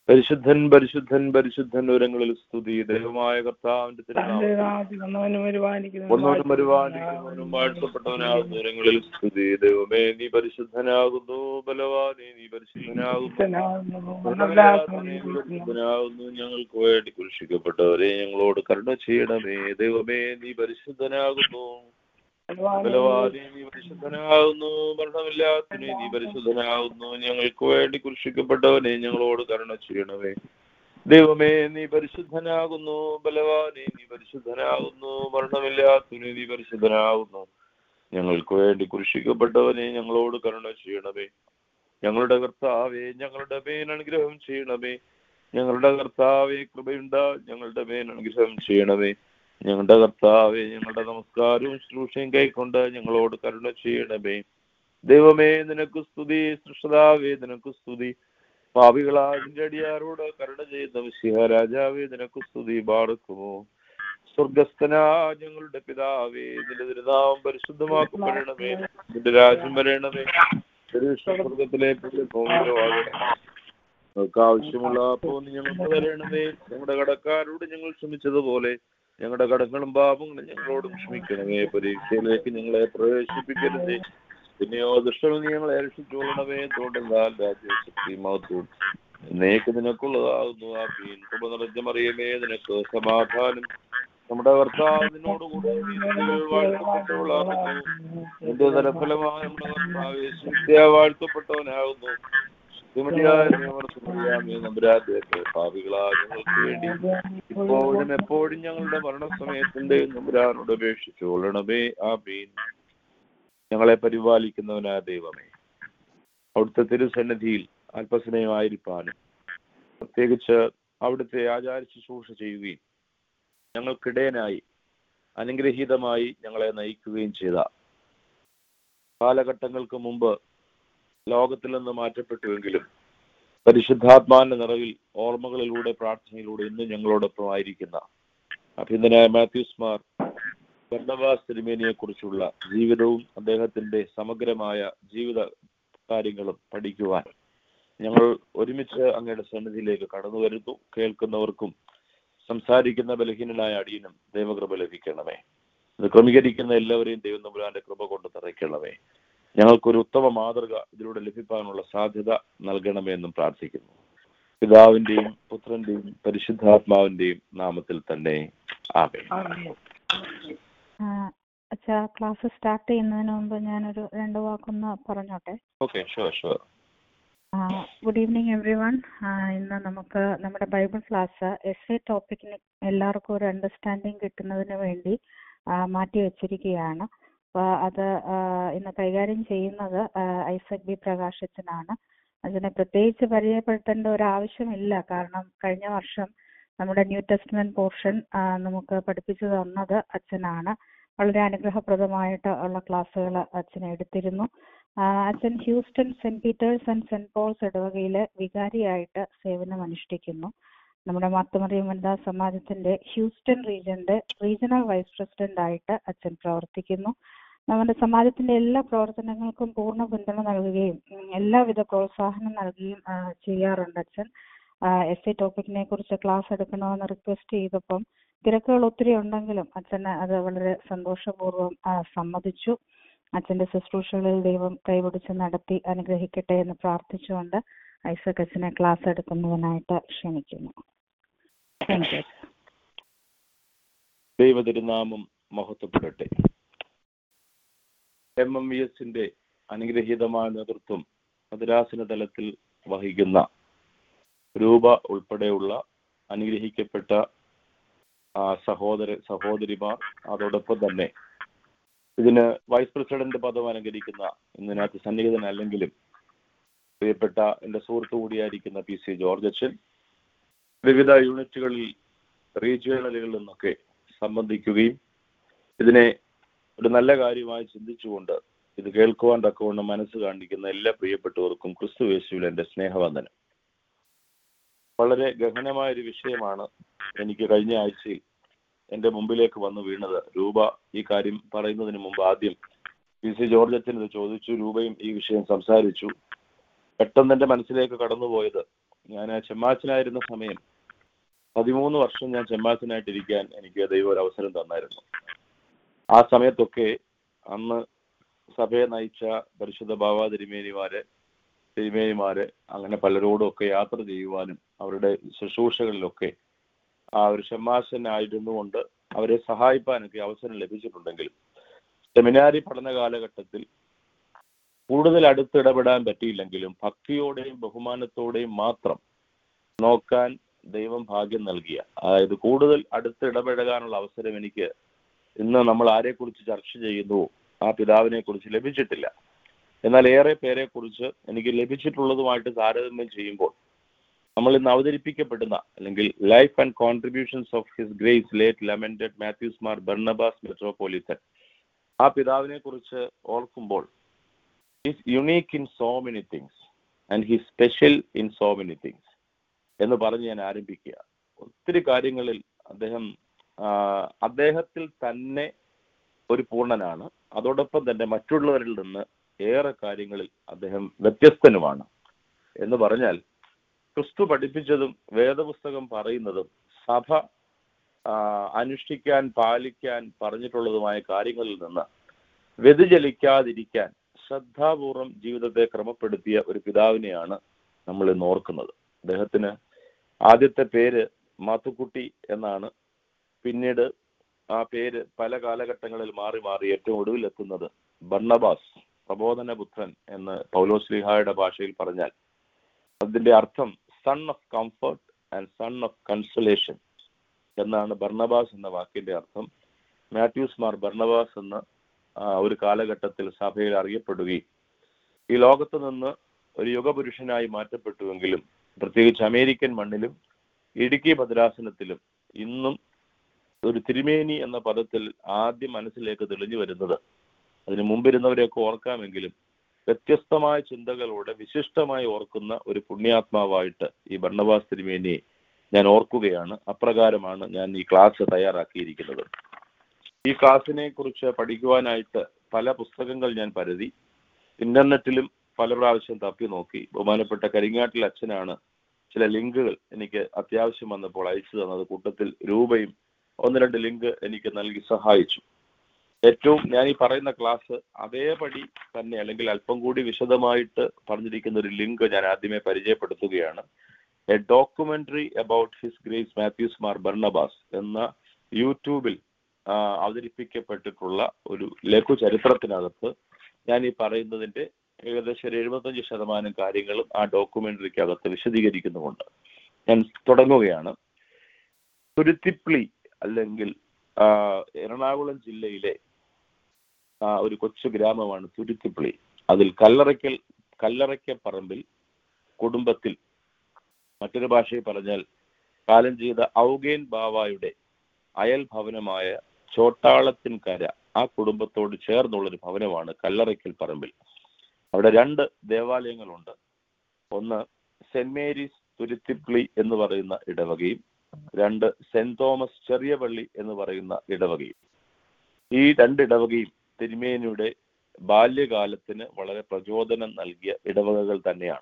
പരിശുദ്ധൻ പരിശുദ്ധൻ പരിശുദ്ധൻ ഉരങ്ങളിൽ സ്തുതി ദൈവമായ കർത്താവിന്റെ തന്റെ തിരുനാമത്തിൽ നാമത്തിൽ വന്നവനും വരുവാനിക്കുന്നവനും ഒന്നോനും വരുവാനിക്കുന്നവനും വാഴ്ത്തപ്പെട്ടവനാകുന്നു ഉരങ്ങളിൽ സ്തുതി ദൈവമേ നീ പരിശുദ്ധനാകുന്നു ബലവാനെ നീ പരിശുദ്ധനാകുന്നു വാഴ്ത്തപ്പെട്ടവനാകുന്നു. നീ പരിശുദ്ധനാകുന്നു ഞങ്ങൾക്ക് വേണ്ടി കുരിശിക്കപ്പെട്ടവരെ ഞങ്ങളോട് കരുണ ചെയ്യണമേ ദൈവമേ നീ പരിശുദ്ധനാകുന്നു ബലവാനെ നീ പരിശുദ്ധനാകുന്നു മരണമില്ലാത്തനെ നീ പരിശുദ്ധനാകുന്നു ഞങ്ങൾക്ക് വേണ്ടി കുരിശിക്കപ്പെട്ടവനെ ഞങ്ങളോട് കരുണ ചെയ്യണമേ ദൈവമേ നീ പരിശുദ്ധനാകുന്നു ബലവാനെ നീ പരിശുദ്ധനാകുന്നു മരണമില്ലാത്തനെ നീ പരിശുദ്ധനാകുന്നു ഞങ്ങൾക്ക് വേണ്ടി കുരിശിക്കപ്പെട്ടവനെ ഞങ്ങളോട് കരുണ ചെയ്യണമേ ഞങ്ങളുടെ കർത്താവെ ഞങ്ങളുടെ മേൽ അനുഗ്രഹം ചെയ്യണമേ ഞങ്ങളുടെ കർത്താവെ കൃപയുണ്ട ഞങ്ങളുടെ മേൽ അനുഗ്രഹം ചെയ്യണമേ ഞങ്ങളുടെ കർത്താവെ ഞങ്ങളുടെ നമസ്കാരവും ശുശ്രൂഷയും കൈക്കൊണ്ട് ഞങ്ങളോട് കരുണ ചെയ്യണമേ ദൈവമേ നിനക്ക് സ്തുതി സൃഷ്ടതാവേ നിനക്ക് സ്തുതി പാപികളാതിന്റെ അടിയാരോട് കരുണ ചെയ്യുന്ന വിശിഹ രാജാവേ നിനക്ക് സ്തുതി ബാർക്കുമോ സ്വർഗസ്ഥനാ ഞങ്ങളുടെ പിതാവേ നിന്റെ തിരുനാമം പരിശുദ്ധമാക്കപ്പെടണമേ നിന്റെ രാജ്യം വരണമേ സ്വർഗത്തിലെ ഞങ്ങൾക്ക് ആവശ്യമുള്ള പോന്ന് ഞങ്ങൾക്ക് തരണമേ ഞങ്ങളുടെ കടക്കാരോട് ഞങ്ങൾ ക്ഷമിച്ചതുപോലെ ഞങ്ങളുടെ കടങ്ങളും പാപങ്ങളും ഞങ്ങളോട് ക്ഷമിക്കണമേ പരീക്ഷയിലേക്ക് ഞങ്ങളെ പ്രവേശിപ്പിക്കരുതേ പിന്നെയോ ദുഷ്ടങ്ങൾ നീ ഞങ്ങളെ രക്ഷിച്ചോളണമേ തോണ്ടെന്നാൽ രാജ്യശക്തി മഹത്വം എന്നേക്ക് നിനക്കുള്ളതാകുന്നു ആ പീൻ കൃപ നിറഞ്ഞ മറിയമേ നിനക്ക് സമാധാനം നമ്മുടെ കർത്താവ് നിന്നോടുകൂടെ നീ സ്ത്രീകൾ വാഴ്ത്തപ്പെട്ടവളാകുന്നു നിന്റെ തലഫലമായ നമ്മുടെ കർത്താവ് യേശുവിദ്യ വാഴ്ത്തപ്പെട്ടവനാകുന്നു ശുദ്ധിമതിയായ നിയമർത്തമറിയാമേ നമ്പുരാന്റെ പാപികളായ ഞങ്ങൾക്ക് വേണ്ടി ഇപ്പോഴും എപ്പോഴും ഞങ്ങളുടെ മരണസമയത്തിന്റെ നമ്പുരാനോട് അപേക്ഷിച്ചോളണമേ ആ ബീൻ ഞങ്ങളെ പരിപാലിക്കുന്നവനായ ദൈവമേ അവിടുത്തെ തിരുസന്നിധിയിൽ അല്പസ്നേഹമായിരിക്കാനും പ്രത്യേകിച്ച് അവിടുത്തെ ആചാര ശുശ്രൂഷ ചെയ്യുകയും ഞങ്ങൾക്കിടയനായി അനുഗ്രഹീതമായി ഞങ്ങളെ നയിക്കുകയും ചെയ്ത കാലഘട്ടങ്ങൾക്ക് മുമ്പ് ലോകത്തിൽ നിന്ന് മാറ്റപ്പെട്ടുവെങ്കിലും പരിശുദ്ധാത്മാവിന്റെ നിറവിൽ ഓർമ്മകളിലൂടെ പ്രാർത്ഥനയിലൂടെ ഇന്നും ഞങ്ങളോടൊപ്പം ആയിരിക്കുന്ന അഭിനന്ദനായ മാത്യൂസ് മാർ ബർണബാസ് തിരുമേനിയെ കുറിച്ചുള്ള ജീവിതവും അദ്ദേഹത്തിന്റെ സമഗ്രമായ ജീവിത കാര്യങ്ങളും പഠിക്കുവാൻ ഞങ്ങൾ ഒരുമിച്ച് അങ്ങയുടെ സന്നിധിയിലേക്ക് കടന്നു വരുന്നു കേൾക്കുന്നവർക്കും സംസാരിക്കുന്ന ബലഹീനനായ അടിയനും ദൈവകൃപ ലഭിക്കണമേ ഇത് ക്രമീകരിക്കുന്ന എല്ലാവരെയും ദൈവം നമ്പുരാന്റെ കൃപ കൊണ്ട് തറയ്ക്കണമേ ഞങ്ങൾക്കൊരു ഉത്തമ മാതൃക ഇതിലൂടെ ലഭിക്കാനുള്ള സാധ്യത നൽകണമേ എന്നും പ്രാർത്ഥിക്കുന്നു പിതാവിന്റെയും പുത്രന്റെയും പരിശുദ്ധാത്മാവിന്റെയും നാമത്തിൽ തന്നെ ആമേ അച്ഛാ ക്ലാസ് സ്റ്റാർട്ട് ചെയ്യുന്നതിന് മുമ്പ് ഞാനൊരു രണ്ട് വാക്കൊന്ന് പറഞ്ഞോട്ടെ okay sure sure good evening everyone ഇന്ന് നമുക്ക് നമ്മുടെ ബൈബിൾ ക്ലാസ് എസ് എ ടോപ്പിക്കിന് എല്ലാവർക്കും ഒരു അണ്ടർസ്റ്റാൻഡിങ് കിട്ടുന്നതിന് വേണ്ടി ആ, മാറ്റി വെച്ചിരിക്കുകയാണ് അപ്പോൾ അത് ആ, ഇന്ന് കൈകാര്യം ചെയ്യുന്നത് ആ, ഐസക് ബി പ്രകാശച്ചനാണ് അതിനെ പ്രത്യേകിച്ച് പരിചയപ്പെടുത്തേണ്ട ഒരു ആവശ്യമില്ല കാരണം കഴിഞ്ഞ വർഷം നമ്മുടെ ന്യൂ ടെസ്റ്റ്മെന്റ് പോർഷൻ നമുക്ക് പഠിപ്പിച്ചു തന്നത് അച്ഛനാണ് വളരെ അനുഗ്രഹപ്രദമായിട്ട് ഉള്ള ക്ലാസ്സുകൾ അച്ഛൻ എടുത്തിരുന്നു ആ, അച്ഛൻ Houston Saint Peter's and Saint Paul's ഇടവകയിലെ വികാരിയായിട്ട് സേവനം അനുഷ്ഠിക്കുന്നു നമ്മുടെ മാത്തമറിയം വനിതാ സമാജത്തിന്റെ ഹ്യൂസ്റ്റൺ റീജിയന്റെ റീജിയണൽ വൈസ് പ്രസിഡന്റ് ആയിട്ട് അച്ഛൻ പ്രവർത്തിക്കുന്നു നമ്മുടെ സമാജത്തിന്റെ എല്ലാ പ്രവർത്തനങ്ങൾക്കും പൂർണ്ണ പിന്തുണ നൽകുകയും ഉം, എല്ലാവിധ പ്രോത്സാഹനം നൽകുകയും ആ, ചെയ്യാറുണ്ട് അച്ഛൻ എസ് ഐ ടോപ്പിക്കിനെ കുറിച്ച് ക്ലാസ് എടുക്കണമെന്ന് റിക്വസ്റ്റ് ചെയ്തപ്പം തിരക്കുകൾ ഒത്തിരി ഉണ്ടെങ്കിലും അച്ഛന് അത് വളരെ സന്തോഷപൂർവ്വം ആ, സമ്മതിച്ചു അച്ഛന്റെ ശുശ്രൂഷകളിൽ ദൈവം കൈപിടിച്ച് നടത്തി അനുഗ്രഹിക്കട്ടെ എന്ന് പ്രാർത്ഥിച്ചുകൊണ്ട് ഐസക് അച്ഛനെ ക്ലാസ് എടുക്കുന്നതിനായിട്ട് ക്ഷണിക്കുന്നു താങ്ക് യു ദൈവ തിരുനാമം മഹത്വപ്പെടട്ടെ എം എം വി എസിന്റെ അനുഗ്രഹീതമായ നേതൃത്വം മദ്രാസിന തലത്തിൽ വഹിക്കുന്ന രൂപ ഉൾപ്പെടെയുള്ള അനുഗ്രഹിക്കപ്പെട്ട ആ, സഹോദര സഹോദരിമാർ അതോടൊപ്പം തന്നെ ഇതിന് വൈസ് പ്രസിഡന്റ് പദം അലങ്കരിക്കുന്ന ഇതിനകത്ത് സന്നിഹിതനല്ലെങ്കിലും പ്രിയപ്പെട്ട എന്റെ സുഹൃത്തു കൂടിയായിരിക്കുന്ന പി സി ജോർജ് അച്ഛൻ വിവിധ യൂണിറ്റുകളിൽ റീജിയണലുകളിൽ നിന്നൊക്കെ സംബന്ധിക്കുകയും ഇതിനെ ഒരു നല്ല കാര്യമായി ചിന്തിച്ചുകൊണ്ട് ഇത് കേൾക്കുവാൻ തക്കവണ്ണം മനസ്സ് കാണിക്കുന്ന എല്ലാ പ്രിയപ്പെട്ടവർക്കും ക്രിസ്തു യേശുവിൽ എന്റെ സ്നേഹവന്ദനം വളരെ ഗഹനമായ ഒരു വിഷയമാണ് എനിക്ക് കഴിഞ്ഞ ആഴ്ചയിൽ എന്റെ മുമ്പിലേക്ക് വന്നു വീണത് രൂപ ഈ കാര്യം പറയുന്നതിന് മുമ്പ് ആദ്യം പി സി ജോർജ് അച്ഛൻ ഇത് ചോദിച്ചു രൂപയും ഈ വിഷയം സംസാരിച്ചു പെട്ടെന്ന് എന്റെ മനസ്സിലേക്ക് കടന്നുപോയത് ഞാൻ ചെമ്മാച്ചനായിരുന്ന സമയം പതിമൂന്ന് വർഷം ഞാൻ ചെമ്മാച്ചനായിട്ടിരിക്കാൻ എനിക്ക് ദൈവം ഒരു അവസരം തന്നായിരുന്നു ആ സമയത്തൊക്കെ അന്ന് സഭയെ നയിച്ച പരിശുദ്ധ ബാബ തിരുമേനിമാര് തിരുമേനിമാര് അങ്ങനെ പലരോടും ഒക്കെ യാത്ര ചെയ്യുവാനും അവരുടെ ശുശ്രൂഷകളിലൊക്കെ ആ ഒരു ഷമ്മാശനായിരുന്നു കൊണ്ട് അവരെ സഹായിപ്പാനൊക്കെ അവസരം ലഭിച്ചിട്ടുണ്ടെങ്കിലും സെമിനാരി പഠന കാലഘട്ടത്തിൽ കൂടുതൽ അടുത്തിടപെടാൻ പറ്റിയില്ലെങ്കിലും ഭക്തിയോടെയും ബഹുമാനത്തോടെയും മാത്രം നോക്കാൻ ദൈവം ഭാഗ്യം നൽകിയ അതായത് കൂടുതൽ അടുത്തിടപഴകാനുള്ള അവസരം എനിക്ക് ഇന്ന് നമ്മൾ ആരെക്കുറിച്ച് ചർച്ച ചെയ്യുന്നുവോ ആ പിതാവിനെ കുറിച്ച് ലഭിച്ചിട്ടില്ല എന്നാൽ ഏറെ പേരെ കുറിച്ച് എനിക്ക് ലഭിച്ചിട്ടുള്ളതുമായിട്ട് താരതമ്യം ചെയ്യുമ്പോൾ നമ്മൾ ഇന്ന് അവതരിപ്പിക്കപ്പെടുന്ന അല്ലെങ്കിൽ life and contributions of his grace late lamented Mathews Mar Barnabas metropolitan ആ പിതാവിനെ കുറിച്ച് ഓർക്കുമ്പോൾ his unique in so many things and his special in so many things എന്ന് പറഞ്ഞ് ഞാൻ ആരംഭിക്കുക ഒത്തിരി കാര്യങ്ങളിൽ അദ്ദേഹം ആ, അദ്ദേഹത്തിൽ തന്നെ ഒരു പൂർണ്ണനാണ് അതോടൊപ്പം തന്നെ മറ്റുള്ളവരിൽ നിന്ന് ഏറെ കാര്യങ്ങളിൽ അദ്ദേഹം വ്യത്യസ്തനുമാണ് എന്ന് പറഞ്ഞാൽ ക്രിസ്തു പഠിപ്പിച്ചതും വേദപുസ്തകം പറയുന്നതും സഭ ആ, അനുഷ്ഠിക്കാൻ പാലിക്കാൻ പറഞ്ഞിട്ടുള്ളതുമായ കാര്യങ്ങളിൽ നിന്ന് വ്യതിചലിക്കാതിരിക്കാൻ ശ്രദ്ധാപൂർവം ജീവിതത്തെ ക്രമപ്പെടുത്തിയ ഒരു പിതാവിനെയാണ് നമ്മൾ ഇന്ന് ഓർക്കുന്നത് അദ്ദേഹത്തിന് ആദ്യത്തെ പേര് മാത്തുക്കുട്ടി എന്നാണ് പിന്നീട് ആ പേര് പല കാലഘട്ടങ്ങളിൽ മാറി മാറി ഏറ്റവും ഒടുവിലെത്തുന്നത് ബർണബാസ് പ്രബോധനപുത്രൻ എന്ന് പൗലോസ്ലിഹായുടെ ഭാഷയിൽ പറഞ്ഞാൽ അതിന്റെ അർത്ഥം son of comfort and son of consolation എന്നാണ് ബർണബാസ് എന്ന വാക്കിന്റെ അർത്ഥം മാത്യൂസ് മാർ ബർണബാസ് എന്ന് ആ, ഒരു കാലഘട്ടത്തിൽ സഭയിൽ അറിയപ്പെടുകയും ഈ ലോകത്ത് നിന്ന് ഒരു യുഗപുരുഷനായി മാറ്റപ്പെട്ടുവെങ്കിലും പ്രത്യേകിച്ച് അമേരിക്കൻ മണ്ണിലും ഇടുക്കി ഭദ്രാസനത്തിലും ഇന്നും ഒരു തിരുമേനി എന്ന പദത്തിൽ ആദ്യം മനസ്സിലേക്ക് തെളിഞ്ഞു വരുന്നത് അതിന് മുമ്പിരുന്നവരെയൊക്കെ ഓർക്കാമെങ്കിലും വ്യത്യസ്തമായ ചിന്തകളോടെ വിശിഷ്ടമായി ഓർക്കുന്ന ഒരു പുണ്യാത്മാവായിട്ട് ഈ ഭരണവാസ് തിരുമേനിയെ ഞാൻ ഓർക്കുകയാണ് അപ്രകാരമാണ് ഞാൻ ഈ ക്ലാസ് തയ്യാറാക്കിയിരിക്കുന്നത് ഈ ക്ലാസ്സിനെ കുറിച്ച് പഠിക്കുവാനായിട്ട് പല പുസ്തകങ്ങൾ ഞാൻ പരതി ഇന്റർനെറ്റിലും പല പ്രാവശ്യം തപ്പി നോക്കി ബഹുമാനപ്പെട്ട കരിങ്ങാട്ടിൽ അച്ഛനാണ് ചില ലിങ്കുകൾ എനിക്ക് അത്യാവശ്യം വന്നപ്പോൾ അയച്ചു തന്നത് കൂട്ടത്തിൽ രൂപയും ഒന്ന് രണ്ട് ലിങ്ക് എനിക്ക് നൽകി സഹായിച്ചു ഏറ്റവും ഞാൻ ഈ പറയുന്ന ക്ലാസ് അതേപടി തന്നെ അല്ലെങ്കിൽ അല്പം കൂടി വിശദമായിട്ട് പറഞ്ഞിരിക്കുന്ന ഒരു ലിങ്ക് ഞാൻ ആദ്യമേ പരിചയപ്പെടുത്തുകയാണ് a documentary about his grace Mathews Mar Barnabas എന്ന യൂട്യൂബിൽ ആ, അവതരിപ്പിക്കപ്പെട്ടിട്ടുള്ള ഒരു ലഘു ചരിത്രത്തിനകത്ത് ഞാൻ ഈ പറയുന്നതിന്റെ ഏകദേശം ഒരു എഴുപത്തഞ്ച് ശതമാനം കാര്യങ്ങളും ആ ഡോക്യുമെന്ററിക്കകത്ത് വിശദീകരിക്കുന്നുമുണ്ട് ഞാൻ തുടങ്ങുകയാണ് തുരുത്തിപ്ലി അല്ലെങ്കിൽ ആ, എറണാകുളം ജില്ലയിലെ ആ, ഒരു കൊച്ചു ഗ്രാമമാണ് തുരുത്തിപ്ലി അതിൽ കല്ലറയ്ക്കൽ കല്ലറയ്ക്കപ്പറമ്പിൽ കുടുംബത്തിൽ മറ്റൊരു ഭാഷയിൽ പറഞ്ഞാൽ കാലം ചെയ്ത ഔഗേൻ ബാവായുടെ അയൽ ഭവനമായ ചോട്ടാളത്തിൻകര ആ കുടുംബത്തോട് ചേർന്നുള്ളൊരു ഭവനമാണ് കല്ലറയ്ക്കൽ പറമ്പിൽ അവിടെ രണ്ട് ദേവാലയങ്ങളുണ്ട് ഒന്ന് സെന്റ് മേരീസ് തുരുത്തിപ്ലി എന്ന് പറയുന്ന ഇടവകയും രണ്ട് സെന്റ് തോമസ് ചെറിയ പള്ളി എന്ന് പറയുന്ന ഇടവകയും ഈ രണ്ട് ഇടവകയും തിരുമേനിയുടെ ബാല്യകാലത്തിന് വളരെ പ്രചോദനം നൽകിയ ഇടവകകൾ തന്നെയാണ്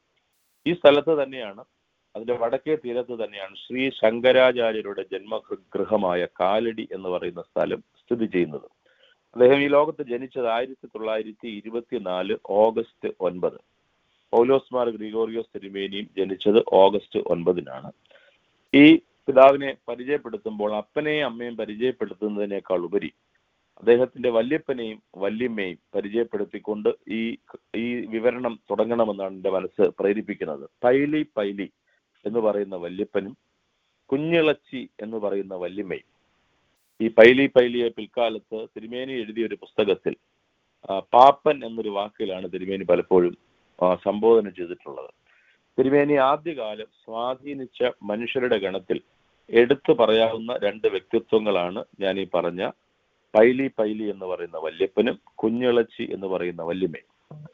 ഈ സ്ഥലത്ത് തന്നെയാണ് അതിന്റെ വടക്കേ തീരത്ത് തന്നെയാണ് ശ്രീ ശങ്കരാചാര്യരുടെ ജന്മഗൃഹമായ കാലടി എന്ന് പറയുന്ന സ്ഥലം സ്ഥിതി ചെയ്യുന്നത് അദ്ദേഹം ഈ ലോകത്ത് ജനിച്ചത് ആയിരത്തി തൊള്ളായിരത്തി ഇരുപത്തിനാല് ഓഗസ്റ്റ് ഒൻപത് പൗലോസ്മാർ ഗ്രിഗോറിയോസ് തിരുമേനിയും ജനിച്ചത് ഓഗസ്റ്റ് ഒൻപതിനാണ് ഈ പിതാവിനെ പരിചയപ്പെടുത്തുമ്പോൾ അപ്പനെയും അമ്മയും പരിചയപ്പെടുത്തുന്നതിനേക്കാൾ ഉപരി അദ്ദേഹത്തിന്റെ വല്യപ്പനെയും വല്യമ്മയും പരിചയപ്പെടുത്തിക്കൊണ്ട് ഈ ഈ വിവരണം തുടങ്ങണമെന്നാണ് എന്റെ മനസ്സ് പ്രേരിപ്പിക്കുന്നത് പൈലി പൈലി എന്ന് പറയുന്ന വല്യപ്പനും കുഞ്ഞിളച്ചി എന്ന് പറയുന്ന വല്യമ്മയും ഈ പൈലി പൈലിയെ പിൽക്കാലത്ത് തിരുമേനി എഴുതിയ ഒരു പുസ്തകത്തിൽ ആ, പാപ്പൻ എന്നൊരു വാക്കിലാണ് തിരുമേനി പലപ്പോഴും ആ, സംബോധന ചെയ്തിട്ടുള്ളത് തിരുമേനി ആദ്യകാലം സ്വാധീനിച്ച മനുഷ്യരുടെ ഗണത്തിൽ എടുത്തു പറയാവുന്ന രണ്ട് വ്യക്തിത്വങ്ങളാണ് ഞാൻ ഈ പറഞ്ഞ പൈലി പൈലി എന്ന് പറയുന്ന വല്യപ്പനും കുഞ്ഞിളച്ചി എന്ന് പറയുന്ന വല്യമ്മയും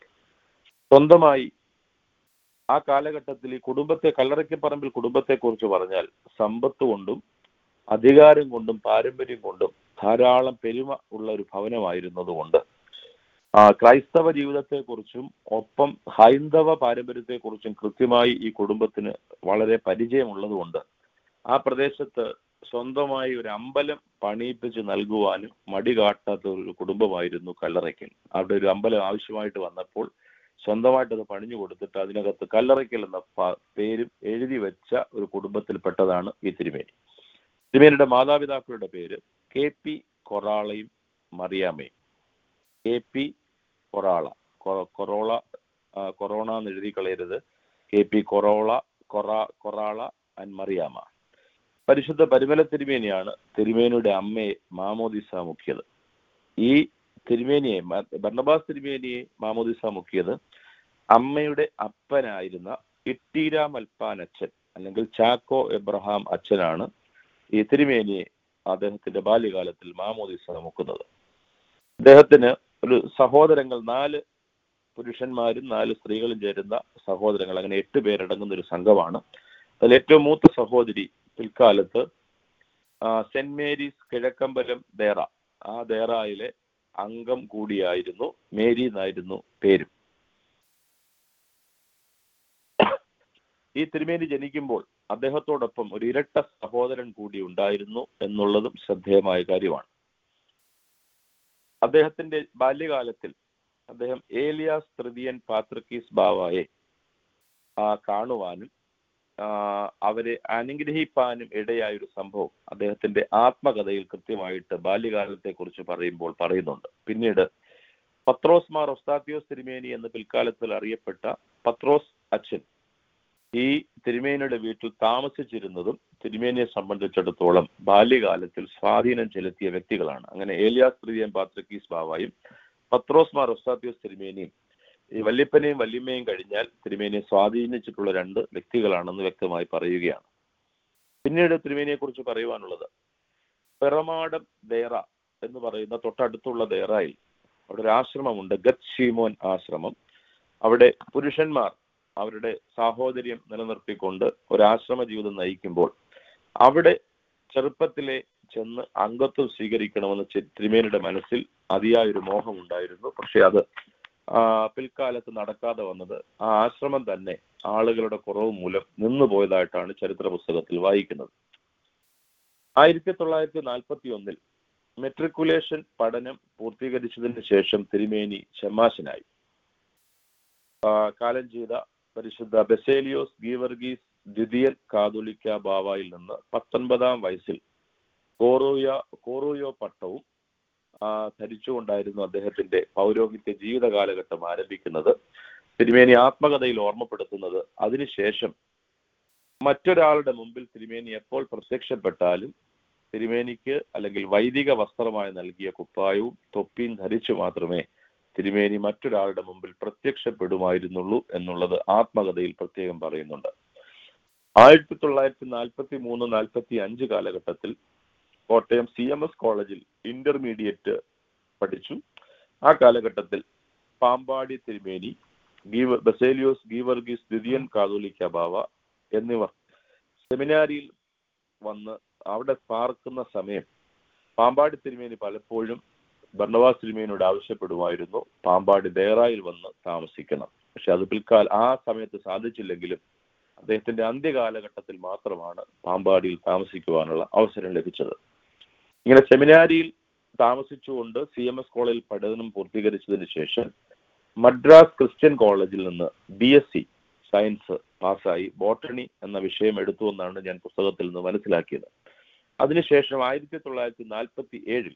സ്വന്തമായി ആ കാലഘട്ടത്തിൽ ഈ കുടുംബത്തെ കല്ലറയ്ക്കപ്പറമ്പിൽ കുടുംബത്തെ കുറിച്ച് പറഞ്ഞാൽ സമ്പത്ത് കൊണ്ടും അധികാരം കൊണ്ടും പാരമ്പര്യം കൊണ്ടും ധാരാളം പെരുമ ഉള്ള ഒരു ഭവനമായിരുന്നതുകൊണ്ട് ആ, ക്രൈസ്തവ ജീവിതത്തെക്കുറിച്ചും ഒപ്പം ഹൈന്ദവ പാരമ്പര്യത്തെക്കുറിച്ചും കൃത്യമായി ഈ കുടുംബത്തിന് വളരെ പരിചയമുള്ളതുകൊണ്ട് ആ പ്രദേശത്ത് സ്വന്തമായി ഒരു അമ്പലം പണിയിപ്പിച്ച് നൽകുവാനും മടി കാട്ടാത്ത ഒരു കുടുംബമായിരുന്നു കല്ലറയ്ക്കൽ അവിടെ ഒരു അമ്പലം ആവശ്യമായിട്ട് വന്നപ്പോൾ സ്വന്തമായിട്ട് അത് പണിഞ്ഞു കൊടുത്തിട്ട് അതിനകത്ത് കല്ലറയ്ക്കൽ എന്ന പ- പേരും എഴുതി വെച്ച ഒരു കുടുംബത്തിൽപ്പെട്ടതാണ് ഈ തിരുമേനി തിരുമേനിയുടെ മാതാപിതാക്കളുടെ പേര് കെ പി കൊറാളയും മറിയാമ്മയും കെ പി കൊറാള കൊ- കൊറോള ആ, കൊറോണ എന്ന് എഴുതി കളയരുത് കെ പി കൊറോള കൊറ കൊറാള ആൻഡ് മറിയാമ്മ പരിശുദ്ധ പരിമല തിരുമേനിയാണ് തിരുമേനിയുടെ അമ്മയെ മാമോദിസ മുക്കിയത് ഈ തിരുമേനിയെ മ- ബർണബാസ് തിരുമേനിയെ മാമോദിസ മുക്കിയത് അമ്മയുടെ അപ്പനായിരുന്ന ഇട്ടീര മൽപ്പാൻ അച്ഛൻ അല്ലെങ്കിൽ ചാക്കോ എബ്രഹാം അച്ഛനാണ് ഈ തിരുമേനിയെ അദ്ദേഹത്തിന്റെ ബാല്യകാലത്തിൽ മാമോദിസ മുക്കുന്നത് അദ്ദേഹത്തിന് ഒരു സഹോദരങ്ങൾ നാല് പുരുഷന്മാരും നാല് സ്ത്രീകളും ചേരുന്ന സഹോദരങ്ങൾ അങ്ങനെ എട്ട് പേരടങ്ങുന്ന ഒരു സംഘമാണ് അതിൽ ഏറ്റവും മൂത്ത സഹോദരി പിൽക്കാലത്ത് ആ, സെന്റ് മേരീസ് കിഴക്കമ്പലം ദേറ ആ ദേറായിലെ അംഗം കൂടിയായിരുന്നു മേരി എന്നായിരുന്നു പേരും ഈ തിരുമേനി ജനിക്കുമ്പോൾ അദ്ദേഹത്തോടൊപ്പം ഒരു ഇരട്ട സഹോദരൻ കൂടി ഉണ്ടായിരുന്നു എന്നുള്ളതും ശ്രദ്ധേയമായ കാര്യമാണ് അദ്ദേഹത്തിന്റെ ബാല്യകാലത്തിൽ അദ്ദേഹം ഏലിയാസ് തൃതീയൻ പാത്രക്കീസ് ബാവായെ ആ, കാണുവാനും ആ, അവരെ അനുഗ്രഹിപ്പാനും ഇടയായ ഒരു സംഭവം അദ്ദേഹത്തിന്റെ ആത്മകഥയിൽ കൃത്യമായിട്ട് ബാല്യകാലത്തെ കുറിച്ച് പറയുമ്പോൾ പറയുന്നുണ്ട് പിന്നീട് പത്രോസ് മാർ ഒസ്താത്തിയോസ് തിരുമേനി എന്ന് പിൽക്കാലത്തിൽ അറിയപ്പെട്ട പത്രോസ് അച്ഛൻ ഈ തിരുമേനിയുടെ വീട്ടിൽ താമസിച്ചിരുന്നതും തിരുമേനിയെ സംബന്ധിച്ചിടത്തോളം ബാല്യകാലത്തിൽ സ്വാധീനം ചെലുത്തിയ വ്യക്തികളാണ് അങ്ങനെ ഏലിയാസ് തൃതീയൻ പാത്രക്കീസ് ബാവായും പത്രോസ് മാർ ഒസ്താത്തിയോസ് തിരുമേനിയും ഈ വല്യപ്പനെയും വല്യമ്മയും കഴിഞ്ഞാൽ തിരുമേനിയെ സ്വാധീനിച്ചിട്ടുള്ള രണ്ട് വ്യക്തികളാണെന്ന് വ്യക്തമായി പറയുകയാണ് പിന്നീട് തിരുമേനിയെ കുറിച്ച് പറയുവാനുള്ളത് പെറമാടം ദേറ എന്ന് പറയുന്ന തൊട്ടടുത്തുള്ള ദേറായിൽ അവിടെ ഒരു ആശ്രമമുണ്ട് ഗത് ഷീമോൻ ആശ്രമം അവിടെ പുരുഷന്മാർ അവരുടെ സാഹോദര്യം നിലനിർത്തിക്കൊണ്ട് ഒരു ആശ്രമ ജീവിതം നയിക്കുമ്പോൾ അവിടെ ചെറുപ്പത്തിലെ ചെന്ന് അംഗത്വം സ്വീകരിക്കണമെന്ന് ചെ- തിരുമേനിയുടെ മനസ്സിൽ അതിയായ ഒരു മോഹം ഉണ്ടായിരുന്നു പക്ഷെ അത് ആ, പിൽക്കാലത്ത് നടക്കാതെ വന്നത് ആ ആശ്രമം തന്നെ ആളുകളുടെ കുറവ് മൂലം നിന്നുപോയതായിട്ടാണ് ചരിത്ര പുസ്തകത്തിൽ വായിക്കുന്നത് ആയിരത്തി തൊള്ളായിരത്തി നാൽപ്പത്തി ഒന്നിൽ മെട്രിക്കുലേഷൻ പഠനം പൂർത്തീകരിച്ചതിന് ശേഷം തിരുമേനി ഷമാശനായി ആ, കാലം ചെയ്ത പരിശുദ്ധ ബെസേലിയോസ് ഗീവർഗീസ് ദ്വിതീയൻ കാതുലിക്ക ബാവായിൽ നിന്ന് പത്തൊൻപതാം വയസ്സിൽ കോറോയ കോറോയോ പട്ടവും ആ, ധരിച്ചുകൊണ്ടായിരുന്നു അദ്ദേഹത്തിന്റെ പൗരോഹിത്യ ജീവിത കാലഘട്ടം ആരംഭിക്കുന്നത് തിരുമേനി ആത്മകഥയിൽ ഓർമ്മപ്പെടുത്തുന്നത് അതിനുശേഷം മറ്റൊരാളുടെ മുമ്പിൽ തിരുമേനി എപ്പോൾ പ്രത്യക്ഷപ്പെട്ടാലും തിരുമേനിക്ക് അല്ലെങ്കിൽ വൈദിക വസ്ത്രമായി നൽകിയ കുപ്പായവും തൊപ്പിയും ധരിച്ചു മാത്രമേ തിരുമേനി മറ്റൊരാളുടെ മുമ്പിൽ പ്രത്യക്ഷപ്പെടുമായിരുന്നുള്ളൂ എന്നുള്ളത് ആത്മകഥയിൽ പ്രത്യേകം പറയുന്നുണ്ട് ആയിരത്തി തൊള്ളായിരത്തി നാൽപ്പത്തി മൂന്ന് നാൽപ്പത്തി അഞ്ച് കാലഘട്ടത്തിൽ കോട്ടയം സി എം എസ് കോളേജിൽ ഇന്റർമീഡിയറ്റ് പഠിച്ചു ആ കാലഘട്ടത്തിൽ പാമ്പാടി തിരുമേനി ഗീവ ബസേലിയോസ് ഗീവർഗീസ് ദ്വിതീയൻ കാതോലിക്ക ബാവ എന്നിവർ സെമിനാരിയിൽ വന്ന് അവിടെ പാർക്കുന്ന സമയം പാമ്പാടി തിരുമേനി പലപ്പോഴും ഭർണവാസ് തിരുമേനിയോട് ആവശ്യപ്പെടുമായിരുന്നു പാമ്പാടി ദേറായിൽ വന്ന് താമസിക്കണം പക്ഷെ അത് പിൽക്കാല ആ സമയത്ത് സാധിച്ചില്ലെങ്കിലും അദ്ദേഹത്തിന്റെ അന്ത്യകാലഘട്ടത്തിൽ മാത്രമാണ് പാമ്പാടിയിൽ താമസിക്കുവാനുള്ള അവസരം ലഭിച്ചത് ഇങ്ങനെ സെമിനാരിയിൽ താമസിച്ചുകൊണ്ട് സി എം എസ് കോളേജിൽ പഠനം പൂർത്തീകരിച്ചതിന് ശേഷം മദ്രാസ് ക്രിസ്ത്യൻ കോളേജിൽ നിന്ന് ബി എസ് സി സയൻസ് പാസ്സായി ബോട്ടണി എന്ന വിഷയം എടുത്തു എന്നാണ് ഞാൻ പുസ്തകത്തിൽ നിന്ന് മനസ്സിലാക്കിയത് അതിനുശേഷം ആയിരത്തി തൊള്ളായിരത്തി നാൽപ്പത്തി ഏഴിൽ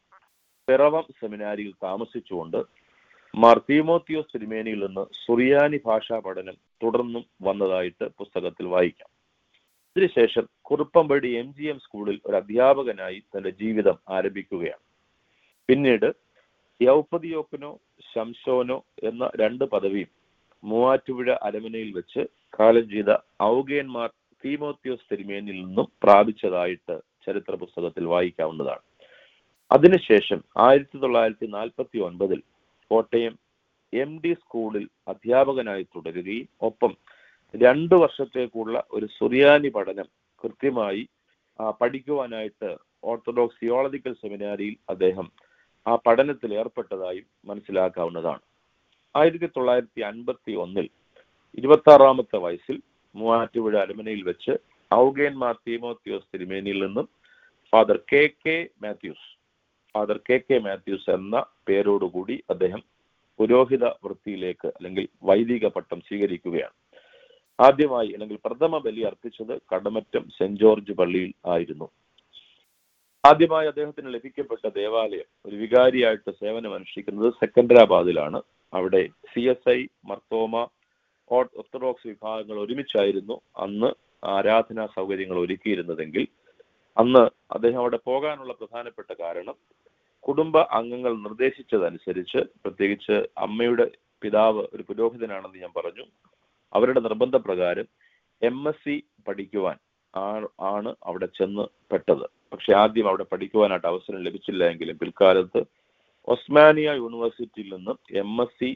പിറവം സെമിനാരിയിൽ താമസിച്ചുകൊണ്ട് മാർ തീമോത്തിയോസ് തിരുമേനിയിൽ നിന്ന് സുറിയാനി ഭാഷാ പഠനം തുടർന്നും വന്നതായിട്ട് പുസ്തകത്തിൽ വായിക്കാം ഇതിനുശേഷം കുറുപ്പമ്പടി എം ജി എം സ്കൂളിൽ ഒരു അധ്യാപകനായി തന്റെ ജീവിതം ആരംഭിക്കുകയാണ് പിന്നീട് യൗപ്പതിയോക്കനോ ശംശോനോ എന്ന രണ്ട് പദവിയും മൂവാറ്റുപുഴ അരമനയിൽ വെച്ച് കാലം ചെയ്ത ഔഗേന്മാർ തീമോത്യോസ് തിരുമേനിയിൽ നിന്നും പ്രാപിച്ചതായിട്ട് ചരിത്ര പുസ്തകത്തിൽ വായിക്കാവുന്നതാണ് അതിനുശേഷം ആയിരത്തി തൊള്ളായിരത്തി നാൽപ്പത്തി ഒൻപതിൽ കോട്ടയം എം ഡി സ്കൂളിൽ അധ്യാപകനായി തുടരുകയും ഒപ്പം രണ്ടു വർഷത്തേക്കുള്ള ഒരു സുറിയാനി പഠനം കൃത്യമായി ആ, പഠിക്കുവാനായിട്ട് ഓർത്തഡോക്സ് തിയോളജിക്കൽ സെമിനാരിയിൽ അദ്ദേഹം ആ പഠനത്തിൽ ഏർപ്പെട്ടതായും മനസ്സിലാക്കാവുന്നതാണ് ആയിരത്തി തൊള്ളായിരത്തി അൻപത്തി ഒന്നിൽ ഇരുപത്തി ആറാമത്തെ വയസ്സിൽ മൂവാറ്റുപുഴ അരമനയിൽ വെച്ച് ഔഗേൻ മാർ തീമോത്തിയോസ് തിരുമേനിയിൽ നിന്നും father K K Mathews father K K Mathews എന്ന പേരോടുകൂടി അദ്ദേഹം പുരോഹിത വൃത്തിയിലേക്ക് അല്ലെങ്കിൽ വൈദിക പട്ടം സ്വീകരിക്കുകയാണ് ആദ്യമായി അല്ലെങ്കിൽ പ്രഥമ ബലി അർപ്പിച്ചത് കടമറ്റം സെന്റ് ജോർജ് പള്ളിയിൽ ആയിരുന്നു ആദ്യമായി അദ്ദേഹത്തിന് ലഭിക്കപ്പെട്ട ദേവാലയം ഒരു വികാരിയായിട്ട് സേവനം അനുഷ്ഠിക്കുന്നത് സെക്കൻഡരാബാദിലാണ് അവിടെ C S I Marthoma orthodox വിഭാഗങ്ങൾ ഒരുമിച്ചായിരുന്നു അന്ന് ആരാധനാ സൗകര്യങ്ങൾ ഒരുക്കിയിരുന്നതെങ്കിൽ അന്ന് അദ്ദേഹം അവിടെ പോകാനുള്ള പ്രധാനപ്പെട്ട കാരണം കുടുംബ അംഗങ്ങൾ നിർദ്ദേശിച്ചതനുസരിച്ച് പ്രത്യേകിച്ച് അമ്മയുടെ പിതാവ് ഒരു പുരോഹിതനാണെന്ന് ഞാൻ പറഞ്ഞു അവരുടെ നിർബന്ധപ്രകാരം എം എസ് സി പഠിക്കുവാൻ ആ- ആണ് അവിടെ ചെന്ന് പെട്ടത് പക്ഷെ ആദ്യം അവിടെ പഠിക്കുവാനായിട്ട് അവസരം ലഭിച്ചില്ല എങ്കിലും പിൽക്കാലത്ത് ഒസ്മാനിയ യൂണിവേഴ്സിറ്റിയിൽ നിന്നും എം എസ് സി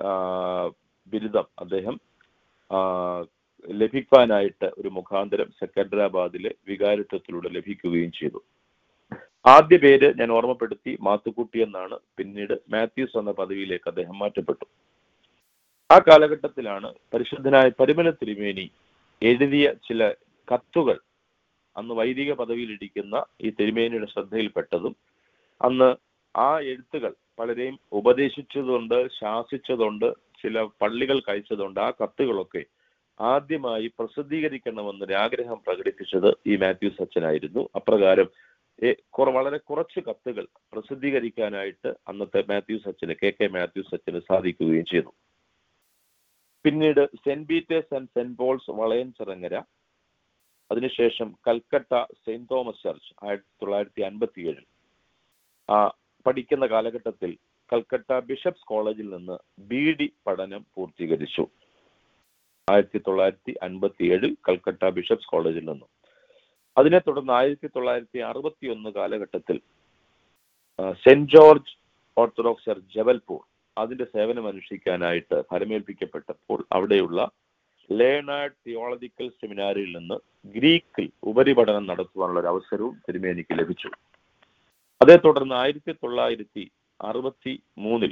ബിരുദം അദ്ദേഹം ആ, ലഭിക്കാനായിട്ട് ഒരു മുഖാന്തരം സെക്കൻഡരാബാദിലെ വികാരിത്വത്തിലൂടെ ലഭിക്കുകയും ചെയ്തു ആദ്യ പേര് ഞാൻ ഓർമ്മപ്പെടുത്തി മാത്തുക്കുട്ടി എന്നാണ് പിന്നീട് മാത്യൂസ് എന്ന പദവിയിലേക്ക് അദ്ദേഹം മാറ്റപ്പെട്ടു ആ കാലഘട്ടത്തിലാണ് പരിശുദ്ധനായ പരിമല തിരുമേനി എഴുതിയ ചില കത്തുകൾ അന്ന് വൈദിക പദവിയിലിരിക്കുന്ന ഈ തിരുമേനിയുടെ ശ്രദ്ധയിൽപ്പെട്ടതും അന്ന് ആ എഴുത്തുകൾ പലരെയും ഉപദേശിച്ചതുണ്ട് ശാസിച്ചതുണ്ട് ചില പള്ളികൾ കഴിച്ചതുണ്ട് ആ കത്തുകളൊക്കെ ആദ്യമായി പ്രസിദ്ധീകരിക്കണമെന്നൊരു ആഗ്രഹം പ്രകടിപ്പിച്ചത് ഈ മാത്യൂസ് അച്ഛനായിരുന്നു അപ്രകാരം എ- കുറ- വളരെ കുറച്ച് കത്തുകൾ പ്രസിദ്ധീകരിക്കാനായിട്ട് അന്നത്തെ മാത്യൂസ് അച്ഛന് കെ കെ മാത്യൂസ് അച്ഛന് സാധിക്കുകയും ചെയ്തു പിന്നീട് Saint Peter's and Saint Paul's Valayanchirangara അതിനുശേഷം കൽക്കട്ട സെയിന്റ് തോമസ് ചർച്ച് ആയിരത്തി തൊള്ളായിരത്തി അൻപത്തി ഏഴിൽ ആ പഠിക്കുന്ന കാലഘട്ടത്തിൽ കൽക്കട്ട ബിഷപ്സ് കോളേജിൽ നിന്ന് ബി ഡി പഠനം പൂർത്തീകരിച്ചു ആയിരത്തി തൊള്ളായിരത്തി അൻപത്തി ഏഴിൽ കൽക്കട്ട ബിഷപ്സ് കോളേജിൽ നിന്നും അതിനെ തുടർന്ന് ആയിരത്തി തൊള്ളായിരത്തി അറുപത്തി ഒന്ന് കാലഘട്ടത്തിൽ ആ, Saint George orthodox church Jabalpur അതിന്റെ സേവനം അനുഷ്ഠിക്കാനായിട്ട് ഫലമേൽപ്പിക്കപ്പെട്ടപ്പോൾ അവിടെയുള്ള ലേണാർഡ് തിയോളജിക്കൽ സെമിനാരിയിൽ നിന്ന് ഗ്രീക്കിൽ ഉപരിപഠനം നടത്തുവാനുള്ള ഒരു അവസരവും തിരുമേനിക്ക് ലഭിച്ചു അതേ തുടർന്ന് ആയിരത്തി തൊള്ളായിരത്തി അറുപത്തി മൂന്നിൽ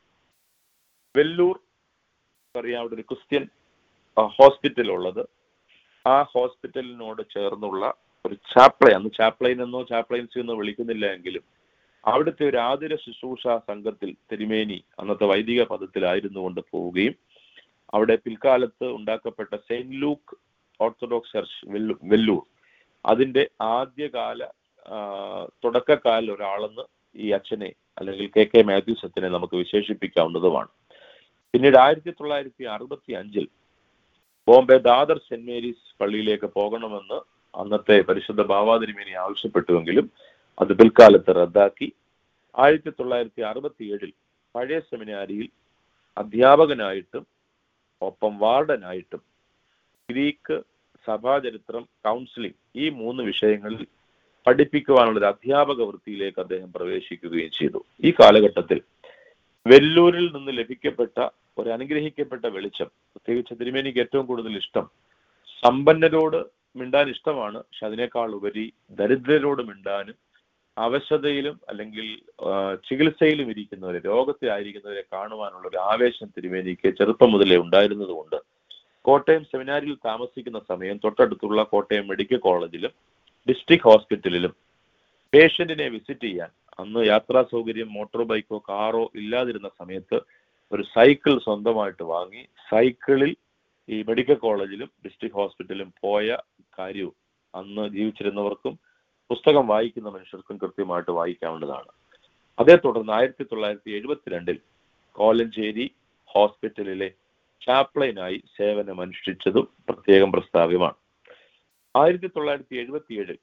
വെല്ലൂർ അറിയാം അവിടെ ഒരു ക്രിസ്ത്യൻ ഹോസ്പിറ്റൽ ഉള്ളത് ആ ഹോസ്പിറ്റലിനോട് ചേർന്നുള്ള ഒരു ചാപ്ലൈൻ അന്ന് ചാപ്ലൈൻ എന്നോ ചാപ്ലൈൻസ് എന്നോ വിളിക്കുന്നില്ല എങ്കിലും അവിടുത്തെ ഒരു ആതുര ശുശ്രൂഷ സംഘത്തിൽ തിരുമേനി അന്നത്തെ വൈദിക പദത്തിലായിരുന്നു കൊണ്ട് പോവുകയും അവിടെ പിൽക്കാലത്ത് ഉണ്ടാക്കപ്പെട്ട സെയിന്റ് ലൂക്ക് ഓർത്തഡോക്സ് ചർച്ച് വെല്ലു- വെല്ലൂർ അതിന്റെ ആദ്യകാല ആ, തുടക്കക്കാരിൽ ഒരാളെന്ന് ഈ അച്ഛനെ അല്ലെങ്കിൽ കെ കെ മാത്യൂസ് അച്ഛനെ നമുക്ക് വിശേഷിപ്പിക്കാവുന്നതുമാണ് പിന്നീട് ആയിരത്തി തൊള്ളായിരത്തി അറുപത്തി അഞ്ചിൽ ബോംബെ ദാദർ സെന്റ് മേരീസ് പള്ളിയിലേക്ക് പോകണമെന്ന് അന്നത്തെ പരിശുദ്ധ ഭാവാതിരുമേനി ആവശ്യപ്പെട്ടുവെങ്കിലും അത് പിൽക്കാലത്ത് റദ്ദാക്കി ആയിരത്തി തൊള്ളായിരത്തി അറുപത്തി ഏഴിൽ പഴയ സെമിനാരിയിൽ അധ്യാപകനായിട്ടും ഒപ്പം വാർഡനായിട്ടും ഗ്രീക്ക് സഭാചരിത്രം കൗൺസിലിംഗ് ഈ മൂന്ന് വിഷയങ്ങളിൽ പഠിപ്പിക്കുവാനുള്ള ഒരു അധ്യാപക വൃത്തിയിലേക്ക് അദ്ദേഹം പ്രവേശിക്കുകയും ചെയ്തു ഈ കാലഘട്ടത്തിൽ വെല്ലൂരിൽ നിന്ന് ലഭിക്കപ്പെട്ട ഒരു അനുഗ്രഹിക്കപ്പെട്ട വെളിച്ചം പ്രത്യേകിച്ച് തിരുമേനിക്ക് ഏറ്റവും കൂടുതൽ ഇഷ്ടം സമ്പന്നരോട് മിണ്ടാൻ ഇഷ്ടമാണ് പക്ഷെ അതിനേക്കാൾ ഉപരി ദരിദ്രരോട് മിണ്ടാനും അവശതയിലും അല്ലെങ്കിൽ ആ, ചികിത്സയിലും ഇരിക്കുന്നവരെ രോഗത്തിലായിരിക്കുന്നവരെ കാണുവാനുള്ള ഒരു ആവേശം തിരുമേനിക്ക് ചെറുപ്പം മുതലേ ഉണ്ടായിരുന്നത് കൊണ്ട് കോട്ടയം സെമിനാരിയിൽ താമസിക്കുന്ന സമയം തൊട്ടടുത്തുള്ള കോട്ടയം മെഡിക്കൽ കോളേജിലും ഡിസ്ട്രിക്ട് ഹോസ്പിറ്റലിലും പേഷ്യന്റിനെ വിസിറ്റ് ചെയ്യാൻ അന്ന് യാത്രാ സൗകര്യം മോട്ടോർ ബൈക്കോ കാറോ ഇല്ലാതിരുന്ന സമയത്ത് ഒരു സൈക്കിൾ സ്വന്തമായിട്ട് വാങ്ങി സൈക്കിളിൽ ഈ മെഡിക്കൽ കോളേജിലും ഡിസ്ട്രിക്ട് ഹോസ്പിറ്റലിലും പോയ കാര്യവും അന്ന് ജീവിച്ചിരുന്നവർക്കും പുസ്തകം വായിക്കുന്ന മനുഷ്യർക്കും കൃത്യമായിട്ട് വായിക്കാവുന്നതാണ് അതേ തുടർന്ന് ആയിരത്തി തൊള്ളായിരത്തി എഴുപത്തിരണ്ടിൽ കോലഞ്ചേരി ഹോസ്പിറ്റലിലെ ചാപ്ലൈനായി സേവനം അനുഷ്ഠിച്ചതും പ്രത്യേകം പ്രസ്താവ്യമാണ് ആയിരത്തി തൊള്ളായിരത്തി എഴുപത്തി ഏഴിൽ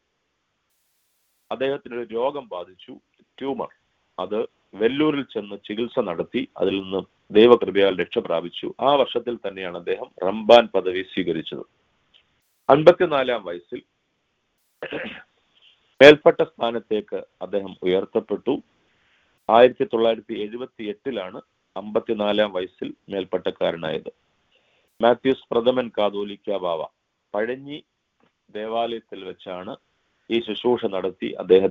അദ്ദേഹത്തിന് ഒരു രോഗം ബാധിച്ചു ട്യൂമർ അത് വെല്ലൂരിൽ ചെന്ന് ചികിത്സ നടത്തി അതിൽ നിന്ന് ദൈവകൃപയാൽ രക്ഷ പ്രാപിച്ചു ആ വർഷത്തിൽ തന്നെയാണ് അദ്ദേഹം റംബാൻ പദവി സ്വീകരിച്ചത് അൻപത്തിനാലാം വയസ്സിൽ മേൽപ്പെട്ട സ്ഥാനത്തേക്ക് അദ്ദേഹം ഉയർത്തപ്പെട്ടു ആയിരത്തി തൊള്ളായിരത്തി എഴുപത്തി എട്ടിലാണ് അമ്പത്തിനാലാം വയസ്സിൽ മേൽപ്പട്ടക്കാരനായത് മാത്യൂസ് പ്രഥമൻ കാതോലിക്ക ബാവ പഴഞ്ഞി ദേവാലയത്തിൽ വെച്ചാണ് ഈ ശുശ്രൂഷ നടത്തി അദ്ദേഹത്തെ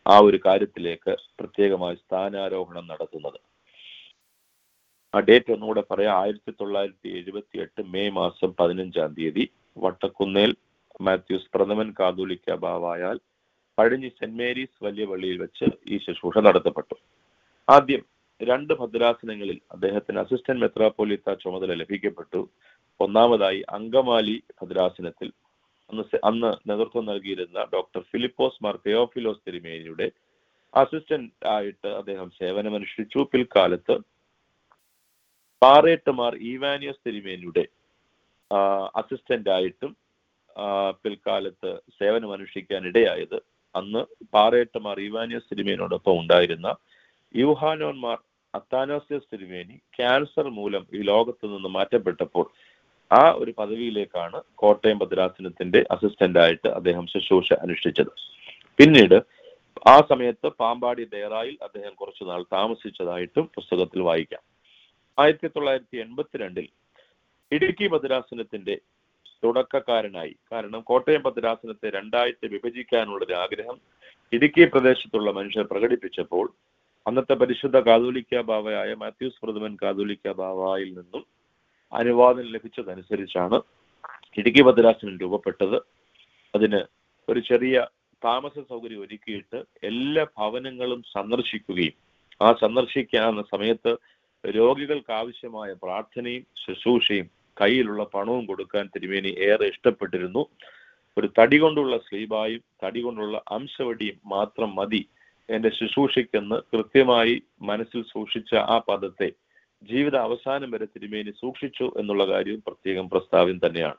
ആ ഒരു കാര്യത്തിലേക്ക് പ്രത്യേകമായി സ്ഥാനാരോഹണം നടത്തുന്നത് ആ ഡേറ്റ് ഒന്നുകൂടെ പറയാം ആയിരത്തി തൊള്ളായിരത്തി എഴുപത്തി എട്ട് മെയ് മാസം പതിനഞ്ചാം തീയതി വട്ടക്കുന്നേൽ മാത്യൂസ് പ്രഥമൻ കാതോലിക്ക ബാവായാൽ പഴഞ്ഞി സെന്റ് മേരീസ് വലിയ പള്ളിയിൽ വെച്ച് ഈ ശുശ്രൂഷ നടത്തപ്പെട്ടു ആദ്യം രണ്ട് ഭദ്രാസനങ്ങളിൽ അദ്ദേഹത്തിന് അസിസ്റ്റന്റ് മെത്രാപ്പോലിത്ത ചുമതല ലഭിക്കപ്പെട്ടു ഒന്നാമതായി അങ്കമാലി ഭദ്രാസനത്തിൽ അന്ന് സെ- അന്ന് നേതൃത്വം നൽകിയിരുന്ന ഡോക്ടർ ഫിലിപ്പോസ് മാർ തെയോഫിലോസ് തിരുമേനിയുടെ അസിസ്റ്റന്റ് ആയിട്ട് അദ്ദേഹം സേവനമനുഷ്ഠിച്ചു പിൽക്കാലത്ത് പാറേട്ടുമാർ ഈവാനിയസ് തിരുമേനിയുടെ അസിസ്റ്റന്റ് ആയിട്ടും ആ, പിൽക്കാലത്ത് സേവനമനുഷ്ഠിക്കാൻ ഇടയായത് അന്ന് പാറേട്ടുമാർ ഈവാനിയസ് തിരുമേനിയോടൊപ്പം ഉണ്ടായിരുന്ന യൂഹാനോന്മാർ അത്താനോസിയസ് തിരുമേനി ക്യാൻസർ മൂലം ഈ ലോകത്ത് നിന്ന് മാറ്റപ്പെട്ടപ്പോൾ ആ ഒരു പദവിയിലേക്കാണ് കോട്ടയം ഭദ്രാസനത്തിന്റെ അസിസ്റ്റന്റ് ആയിട്ട് അദ്ദേഹം ശുശ്രൂഷ അനുഷ്ഠിച്ചത് പിന്നീട് ആ സമയത്ത് പാമ്പാടി ദേറായിൽ അദ്ദേഹം കുറച്ചു നാൾ താമസിച്ചതായിട്ടും പുസ്തകത്തിൽ വായിക്കാം ആയിരത്തി തൊള്ളായിരത്തി എൺപത്തിരണ്ടിൽ ഇടുക്കി ഭദ്രാസനത്തിന്റെ തുടക്കക്കാരനായി കാരണം കോട്ടയം ഭദ്രാസനത്തെ രണ്ടായിട്ട് വിഭജിക്കാനുള്ള ഒരു ആഗ്രഹം ഇടുക്കി പ്രദേശത്തുള്ള മനുഷ്യർ പ്രകടിപ്പിച്ചപ്പോൾ അന്നത്തെ പരിശുദ്ധ കാതോലിക്ക ബാവയായ മാത്യൂസ് പ്രഥമൻ കാതോലിക്ക ബാവയിൽ നിന്നും അനുവാദം ലഭിച്ചതനുസരിച്ചാണ് ഇടുക്കി ഭദ്രാസനം രൂപപ്പെട്ടത് അതിന് ഒരു ചെറിയ താമസ സൗകര്യം ഒരുക്കിയിട്ട് എല്ലാ ഭവനങ്ങളും സന്ദർശിക്കുകയും ആ സന്ദർശിക്കാവുന്ന സമയത്ത് രോഗികൾക്ക് ആവശ്യമായ പ്രാർത്ഥനയും ശുശ്രൂഷയും കയ്യിലുള്ള പണവും കൊടുക്കാൻ തിരുമേനി ഏറെ ഇഷ്ടപ്പെട്ടിരുന്നു ഒരു തടി കൊണ്ടുള്ള സ്ലീബായും തടി കൊണ്ടുള്ള അംശവടിയും മാത്രം മതി എന്റെ ശുശ്രൂഷയ്ക്കെന്ന് കൃത്യമായി മനസ്സിൽ സൂക്ഷിച്ച ആ പദത്തെ ജീവിത അവസാനം വരെ തിരുമേനി സൂക്ഷിച്ചു എന്നുള്ള കാര്യവും പ്രത്യേകം പ്രസ്താവ്യം തന്നെയാണ്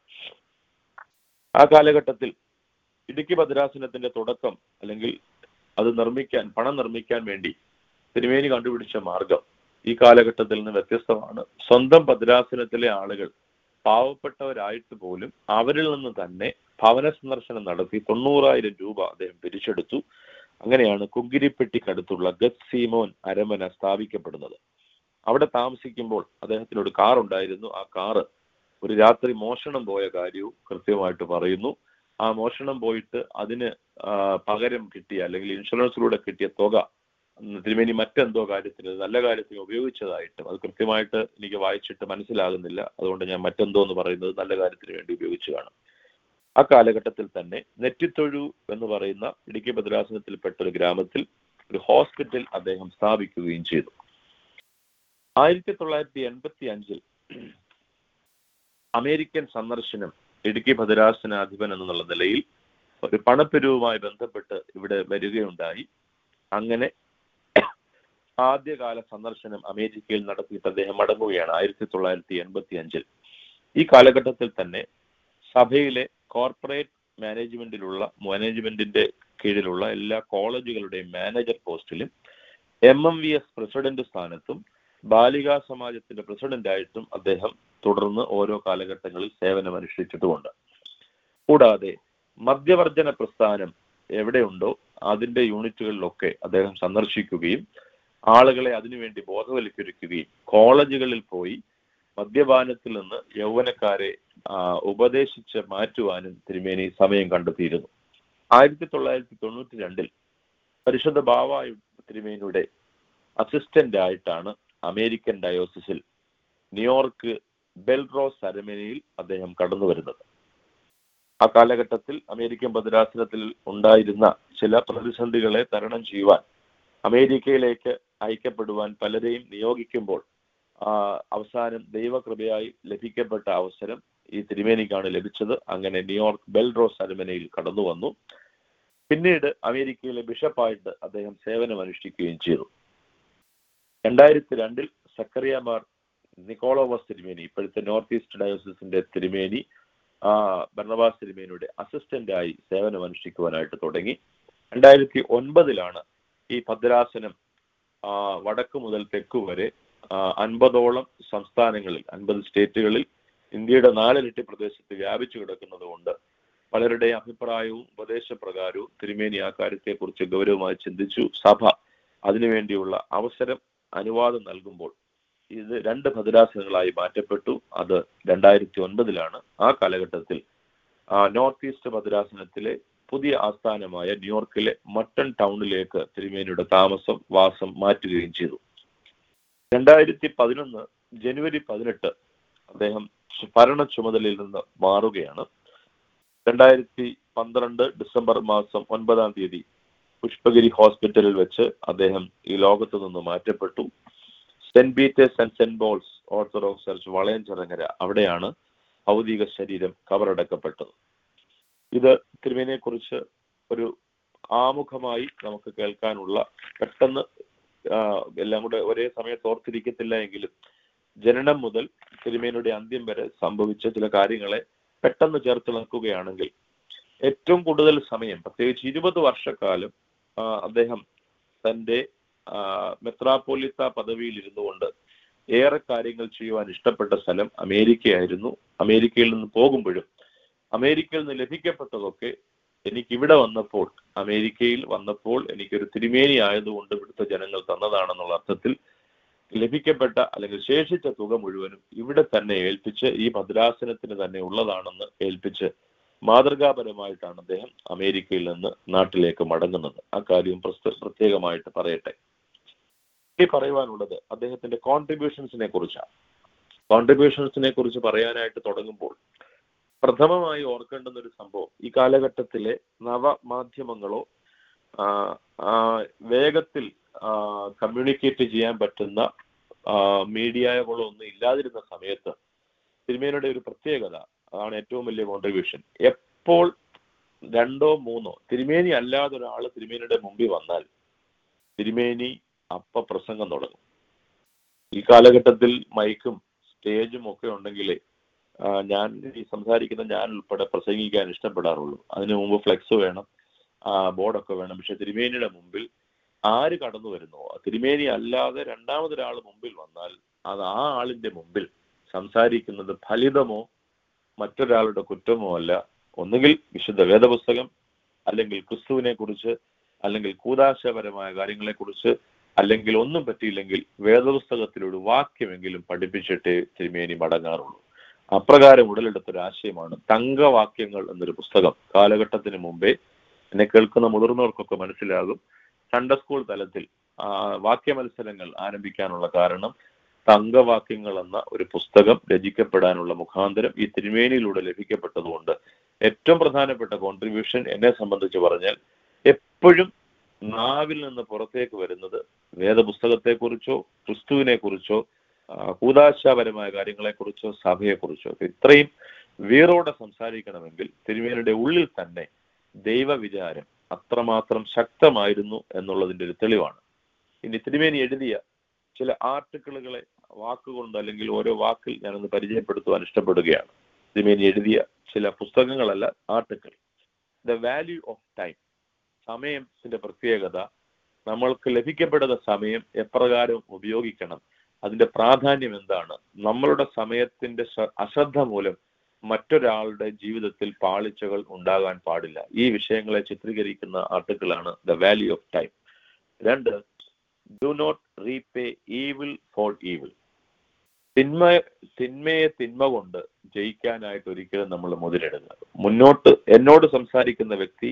ആ കാലഘട്ടത്തിൽ ഇടുക്കി ഭദ്രാസനത്തിന്റെ തുടക്കം അല്ലെങ്കിൽ അത് നിർമ്മിക്കാൻ പണം നിർമ്മിക്കാൻ വേണ്ടി തിരുമേനി കണ്ടുപിടിച്ച മാർഗം ഈ കാലഘട്ടത്തിൽ നിന്ന് വ്യത്യസ്തമാണ് സ്വന്തം ഭദ്രാസനത്തിലെ ആളുകൾ പാവപ്പെട്ടവരായിട്ട് പോലും അവരിൽ നിന്ന് തന്നെ ഭവന സന്ദർശനം നടത്തി തൊണ്ണൂറായിരം രൂപ അദ്ദേഹം പിരിച്ചെടുത്തു അങ്ങനെയാണ് കുങ്കിരിപ്പെട്ടിക്കടുത്തുള്ള ഗത്സീമോൻ അരമന സ്ഥാപിക്കപ്പെടുന്നത് അവിടെ താമസിക്കുമ്പോൾ അദ്ദേഹത്തിന് ഒരു കാർ ഉണ്ടായിരുന്നു ആ കാറ് ഒരു രാത്രി മോഷണം പോയ കാര്യവും കൃത്യമായിട്ട് പറയുന്നു ആ മോഷണം പോയിട്ട് അതിന് ആ, പകരം കിട്ടിയ അല്ലെങ്കിൽ ഇൻഷുറൻസിലൂടെ കിട്ടിയ തുക ഉം, തിരുമേനി മറ്റെന്തോ കാര്യത്തിന് നല്ല കാര്യത്തിന് ഉപയോഗിച്ചതായിട്ടും അത് കൃത്യമായിട്ട് എനിക്ക് വായിച്ചിട്ട് മനസ്സിലാകുന്നില്ല അതുകൊണ്ട് ഞാൻ മറ്റെന്തോ എന്ന് പറയുന്നത് നല്ല കാര്യത്തിന് വേണ്ടി ഉപയോഗിച്ചു കാണും ആ കാലഘട്ടത്തിൽ തന്നെ നെറ്റിത്തൊഴു എന്ന് പറയുന്ന ഇടുക്കി ഭദ്രാസനത്തിൽപ്പെട്ട ഒരു ഗ്രാമത്തിൽ ഒരു ഹോസ്പിറ്റൽ അദ്ദേഹം സ്ഥാപിക്കുകയും ചെയ്തു ആയിരത്തി തൊള്ളായിരത്തി എൺപത്തി അഞ്ചിൽ അമേരിക്കൻ സന്ദർശനം ഇടുക്കി ഭദ്രാസനാധിപൻ എന്നുള്ള നിലയിൽ ഒരു പണപ്പെരുവുമായി ബന്ധപ്പെട്ട് ഇവിടെ വരികയുണ്ടായി അങ്ങനെ ആദ്യകാല സന്ദർശനം അമേരിക്കയിൽ നടത്തിയിട്ട് അദ്ദേഹം മടങ്ങുകയാണ് ആയിരത്തി തൊള്ളായിരത്തി എൺപത്തി അഞ്ചിൽ ഈ കാലഘട്ടത്തിൽ തന്നെ സഭയിലെ കോർപ്പറേറ്റ് മാനേജ്മെന്റിലുള്ള മാനേജ്മെന്റിന്റെ കീഴിലുള്ള എല്ലാ കോളേജുകളുടെയും മാനേജർ പോസ്റ്റിലും M M V S president സ്ഥാനത്തും ബാലികാ സമാജത്തിന്റെ പ്രസിഡന്റായിട്ടും അദ്ദേഹം തുടർന്ന് ഓരോ കാലഘട്ടങ്ങളിൽ സേവനം അനുഷ്ഠിച്ചിട്ടുമുണ്ട് കൂടാതെ മദ്യവർജന പ്രസ്ഥാനം എവിടെയുണ്ടോ അതിന്റെ യൂണിറ്റുകളിലൊക്കെ അദ്ദേഹം സന്ദർശിക്കുകയും ആളുകളെ അതിനുവേണ്ടി ബോധവൽക്കരിക്കുകയും കോളേജുകളിൽ പോയി മദ്യപാനത്തിൽ നിന്ന് യൗവനക്കാരെ ആ, ഉപദേശിച്ച് മാറ്റുവാനും തിരുമേനി സമയം കണ്ടെത്തിയിരുന്നു ആയിരത്തി തൊള്ളായിരത്തി തൊണ്ണൂറ്റി രണ്ടിൽ പരിശുദ്ധ ബാവ തിരുമേനിയുടെ അസിസ്റ്റന്റ് ആയിട്ടാണ് അമേരിക്കൻ ഡയോസിസിൽ ന്യൂയോർക്ക് ബെൽറോസ് അരമനയിൽ അദ്ദേഹം കടന്നു വരുന്നത് ആ കാലഘട്ടത്തിൽ അമേരിക്കൻ ഭദ്രാസനത്തിൽ ഉണ്ടായിരുന്ന ചില പ്രതിസന്ധികളെ തരണം ചെയ്യുവാൻ അമേരിക്കയിലേക്ക് അയക്കപ്പെടുവാൻ പലരെയും നിയോഗിക്കുമ്പോൾ ആ, അവസാനം ദൈവകൃപയായി ലഭിക്കപ്പെട്ട അവസരം ഈ തിരുമേനിക്കാണ് ലഭിച്ചത് അങ്ങനെ ന്യൂയോർക്ക് ബെൽറോസ് അരമനയിൽ കടന്നു വന്നു പിന്നീട് അമേരിക്കയിലെ ബിഷപ്പായിട്ട് അദ്ദേഹം സേവനം അനുഷ്ഠിക്കുകയും ചെയ്തു രണ്ടായിരത്തി രണ്ടിൽ സക്കറിയമാർ നിക്കോളോവസ് തിരുമേനി ഇപ്പോഴത്തെ നോർത്ത് ഈസ്റ്റ് ഡയോസിന്റെ തിരുമേനി ആ ബർണബാസ് തിരുമേനിയുടെ അസിസ്റ്റന്റ് ആയി സേവനം അനുഷ്ഠിക്കുവാനായിട്ട് തുടങ്ങി രണ്ടായിരത്തി ഒൻപതിലാണ് ഈ ഭദ്രാസനം ആ, വടക്ക് മുതൽ തെക്ക് വരെ ആ, അൻപതോളം സംസ്ഥാനങ്ങളിൽ അൻപത് സ്റ്റേറ്റുകളിൽ ഇന്ത്യയുടെ നാലിരട്ടി പ്രദേശത്ത് വ്യാപിച്ചു കിടക്കുന്നത് കൊണ്ട് പലരുടെയും അഭിപ്രായവും ഉപദേശപ്രകാരവും തിരുമേനി ആ കാര്യത്തെക്കുറിച്ച് ഗൗരവമായി ചിന്തിച്ചു സഭ അതിനുവേണ്ടിയുള്ള അവസരം അനുവാദം നൽകുമ്പോൾ ഇത് രണ്ട് ഭദ്രാസനങ്ങളായി മാറ്റപ്പെട്ടു അത് രണ്ടായിരത്തി ഒൻപതിലാണ് ആ കാലഘട്ടത്തിൽ ആ, നോർത്ത് ഈസ്റ്റ് ഭദ്രാസനത്തിലെ പുതിയ ആസ്ഥാനമായ ന്യൂയോർക്കിലെ മട്ടൺ ടൗണിലേക്ക് തിരുമേനിയുടെ താമസം വാസം മാറ്റുകയും ചെയ്തു രണ്ടായിരത്തി പതിനൊന്ന് ജനുവരി പതിനെട്ട് അദ്ദേഹം ചു- ഭരണ ചുമതലയിൽ നിന്ന് മാറുകയാണ് രണ്ടായിരത്തി പന്ത്രണ്ട് ഡിസംബർ മാസം ഒൻപതാം തീയതി പുഷ്പഗിരി ഹോസ്പിറ്റലിൽ വെച്ച് അദ്ദേഹം ഈ ലോകത്ത് നിന്ന് മാറ്റപ്പെട്ടു Saint Peter's and Saint Paul's orthodox church Valayanchirangara അവിടെയാണ് ഭൗതിക ശരീരം കബറടക്കപ്പെട്ടത് ഇത് തിരുമേനിയെ കുറിച്ച് ഒരു ആമുഖമായി നമുക്ക് കേൾക്കാനുള്ള പെട്ടെന്ന് ആ, എല്ലാം കൂടെ ഒരേ സമയത്ത് ഓർത്തിരിക്കത്തില്ല എങ്കിലും ജനനം മുതൽ തിരുമേനിയുടെ അന്ത്യം വരെ സംഭവിച്ച ചില കാര്യങ്ങളെ പെട്ടെന്ന് ചേർത്തിളക്കുകയാണെങ്കിൽ ഏറ്റവും കൂടുതൽ സമയം പ്രത്യേകിച്ച് ഇരുപത് വർഷക്കാലം ആ, അദ്ദേഹം തന്റെ ആ, മെത്രാപ്പോലിത്ത പദവിയിൽ ഇരുന്നുകൊണ്ട് ഏറെ കാര്യങ്ങൾ ചെയ്യുവാൻ ഇഷ്ടപ്പെട്ട സ്ഥലം അമേരിക്കയായിരുന്നു അമേരിക്കയിൽ നിന്ന് പോകുമ്പോഴും അമേരിക്കയിൽ നിന്ന് ലഭിക്കപ്പെട്ടതൊക്കെ എനിക്ക് ഇവിടെ വന്നപ്പോൾ അമേരിക്കയിൽ വന്നപ്പോൾ എനിക്കൊരു തിരുമേനി ആയതുകൊണ്ട് ഇവിടുത്തെ ജനങ്ങൾ തന്നതാണെന്നുള്ള അർത്ഥത്തിൽ ലഭിക്കപ്പെട്ട അല്ലെങ്കിൽ ശേഷിച്ച തുക മുഴുവനും ഇവിടെ തന്നെ ഏൽപ്പിച്ച് ഈ ഭദ്രാസനത്തിന് തന്നെ ഉള്ളതാണെന്ന് ഏൽപ്പിച്ച് മാതൃകാപരമായിട്ടാണ് അദ്ദേഹം അമേരിക്കയിൽ നിന്ന് നാട്ടിലേക്ക് മടങ്ങുന്നത് ആ കാര്യം പ്രസ്ത- പ്രത്യേകമായിട്ട് പറയട്ടെ ഈ പറയുവാനുള്ളത് അദ്ദേഹത്തിന്റെ കോൺട്രിബ്യൂഷൻസിനെ കുറിച്ചാണ് കോൺട്രിബ്യൂഷൻസിനെ കുറിച്ച് പറയാനായിട്ട് തുടങ്ങുമ്പോൾ പ്രഥമമായി ഓർക്കേണ്ടുന്ന ഒരു സംഭവം ഈ കാലഘട്ടത്തിലെ നവമാധ്യമങ്ങളോ ആ, ആ, വേഗത്തിൽ കമ്മ്യൂണിക്കേറ്റ് ചെയ്യാൻ പറ്റുന്ന മീഡിയകളോ ഒന്നും ഇല്ലാതിരുന്ന സമയത്ത് തിരുമേനിയുടെ ഒരു പ്രത്യേകത അതാണ് ഏറ്റവും വലിയ കോൺട്രിബ്യൂഷൻ എപ്പോൾ രണ്ടോ മൂന്നോ തിരുമേനി അല്ലാതെ ഒരാൾ തിരുമേനിയുടെ മുമ്പിൽ വന്നാൽ തിരുമേനി അപ്പ പ്രസംഗം തുടങ്ങും ഈ കാലഘട്ടത്തിൽ മൈക്കും സ്റ്റേജും ഒക്കെ ഉണ്ടെങ്കിലേ ആ, ഞാൻ ഈ സംസാരിക്കുന്ന ഞാൻ ഉൾപ്പെടെ പ്രസംഗിക്കാൻ ഇഷ്ടപ്പെടാറുള്ളൂ അതിനു മുമ്പ് ഫ്ലെക്സ് വേണം ആ ബോർഡൊക്കെ വേണം പക്ഷെ തിരുമേനിയുടെ മുമ്പിൽ ആര് കടന്നു വരുന്നോ തിരുമേനി അല്ലാതെ രണ്ടാമതൊരാൾ മുമ്പിൽ വന്നാൽ അത് ആ ആളിന്റെ മുമ്പിൽ സംസാരിക്കുന്നത് ഫലിതമോ മറ്റൊരാളുടെ കുറ്റമോ അല്ല ഒന്നുകിൽ വിശുദ്ധ വേദപുസ്തകം അല്ലെങ്കിൽ ക്രിസ്തുവിനെ കുറിച്ച് അല്ലെങ്കിൽ കൂതാശപരമായ കാര്യങ്ങളെ കുറിച്ച് അല്ലെങ്കിൽ ഒന്നും പറ്റിയില്ലെങ്കിൽ വേദപുസ്തകത്തിലൊരു വാക്യമെങ്കിലും പഠിപ്പിച്ചിട്ടേ തിരുമേനി മടങ്ങാറുള്ളൂ അപ്രകാരം ഉടലെടുത്തൊരു ആശയമാണ് തങ്കവാക്യങ്ങൾ എന്നൊരു പുസ്തകം കാലഘട്ടത്തിന് മുമ്പേ എന്നെ കേൾക്കുന്ന മുതിർന്നവർക്കൊക്കെ മനസ്സിലാകും സൺഡേ സ്കൂൾ തലത്തിൽ ആ, വാക്യ മത്സരങ്ങൾ ആരംഭിക്കാനുള്ള കാരണം തങ്കവാക്യങ്ങൾ എന്ന ഒരു പുസ്തകം രചിക്കപ്പെടാനുള്ള മുഖാന്തരം ഈ തിരുമേനിയിലൂടെ ലഭിക്കപ്പെട്ടതുകൊണ്ട് ഏറ്റവും പ്രധാനപ്പെട്ട കോൺട്രിബ്യൂഷൻ എന്നെ സംബന്ധിച്ച് പറഞ്ഞാൽ എപ്പോഴും നാവിൽ നിന്ന് പുറത്തേക്ക് വരുന്നത് വേദപുസ്തകത്തെക്കുറിച്ചോ ക്രിസ്തുവിനെ കുറിച്ചോ കൂതാശാപരമായ കാര്യങ്ങളെക്കുറിച്ചോ സഭയെക്കുറിച്ചോ ഇത്രയും വീറോടെ സംസാരിക്കണമെങ്കിൽ തിരുമേനിയുടെ ഉള്ളിൽ തന്നെ ദൈവവിചാരം അത്രമാത്രം ശക്തമായിരുന്നു എന്നുള്ളതിന്റെ ഒരു തെളിവാണ് ഇനി തിരുമേനി എഴുതിയ ചില ആർട്ടിക്കിളുകളെ വാക്കുകൊണ്ട് അല്ലെങ്കിൽ ഓരോ വാക്കിൽ ഞാനൊന്ന് പരിചയപ്പെടുത്തുവാൻ ഇഷ്ടപ്പെടുകയാണ് തിരുമേനി എഴുതിയ ചില പുസ്തകങ്ങളല്ല article the value of time സമയത്തിന്റെ പ്രത്യേകത നമ്മൾക്ക് ലഭിക്കപ്പെടുന്ന സമയം എപ്രകാരം ഉപയോഗിക്കണം അതിന്റെ പ്രാധാന്യം എന്താണ് നമ്മളുടെ സമയത്തിന്റെ ശ്ര- അശ്രദ്ധ മൂലം മറ്റൊരാളുടെ ജീവിതത്തിൽ പാളിച്ചകൾ ഉണ്ടാകാൻ പാടില്ല ഈ വിഷയങ്ങളെ ചിത്രീകരിക്കുന്ന ആർട്ടിക്കിളാണ് ദ വാല്യൂ ഓഫ് ടൈം രണ്ട് do not repay evil for evil തിന്മ തിന്മയെ തിന്മ കൊണ്ട് ജയിക്കാനായിട്ട് ഒരിക്കലും നമ്മൾ മുതിരിടുക മുന്നോട്ട് എന്നോട് സംസാരിക്കുന്ന വ്യക്തി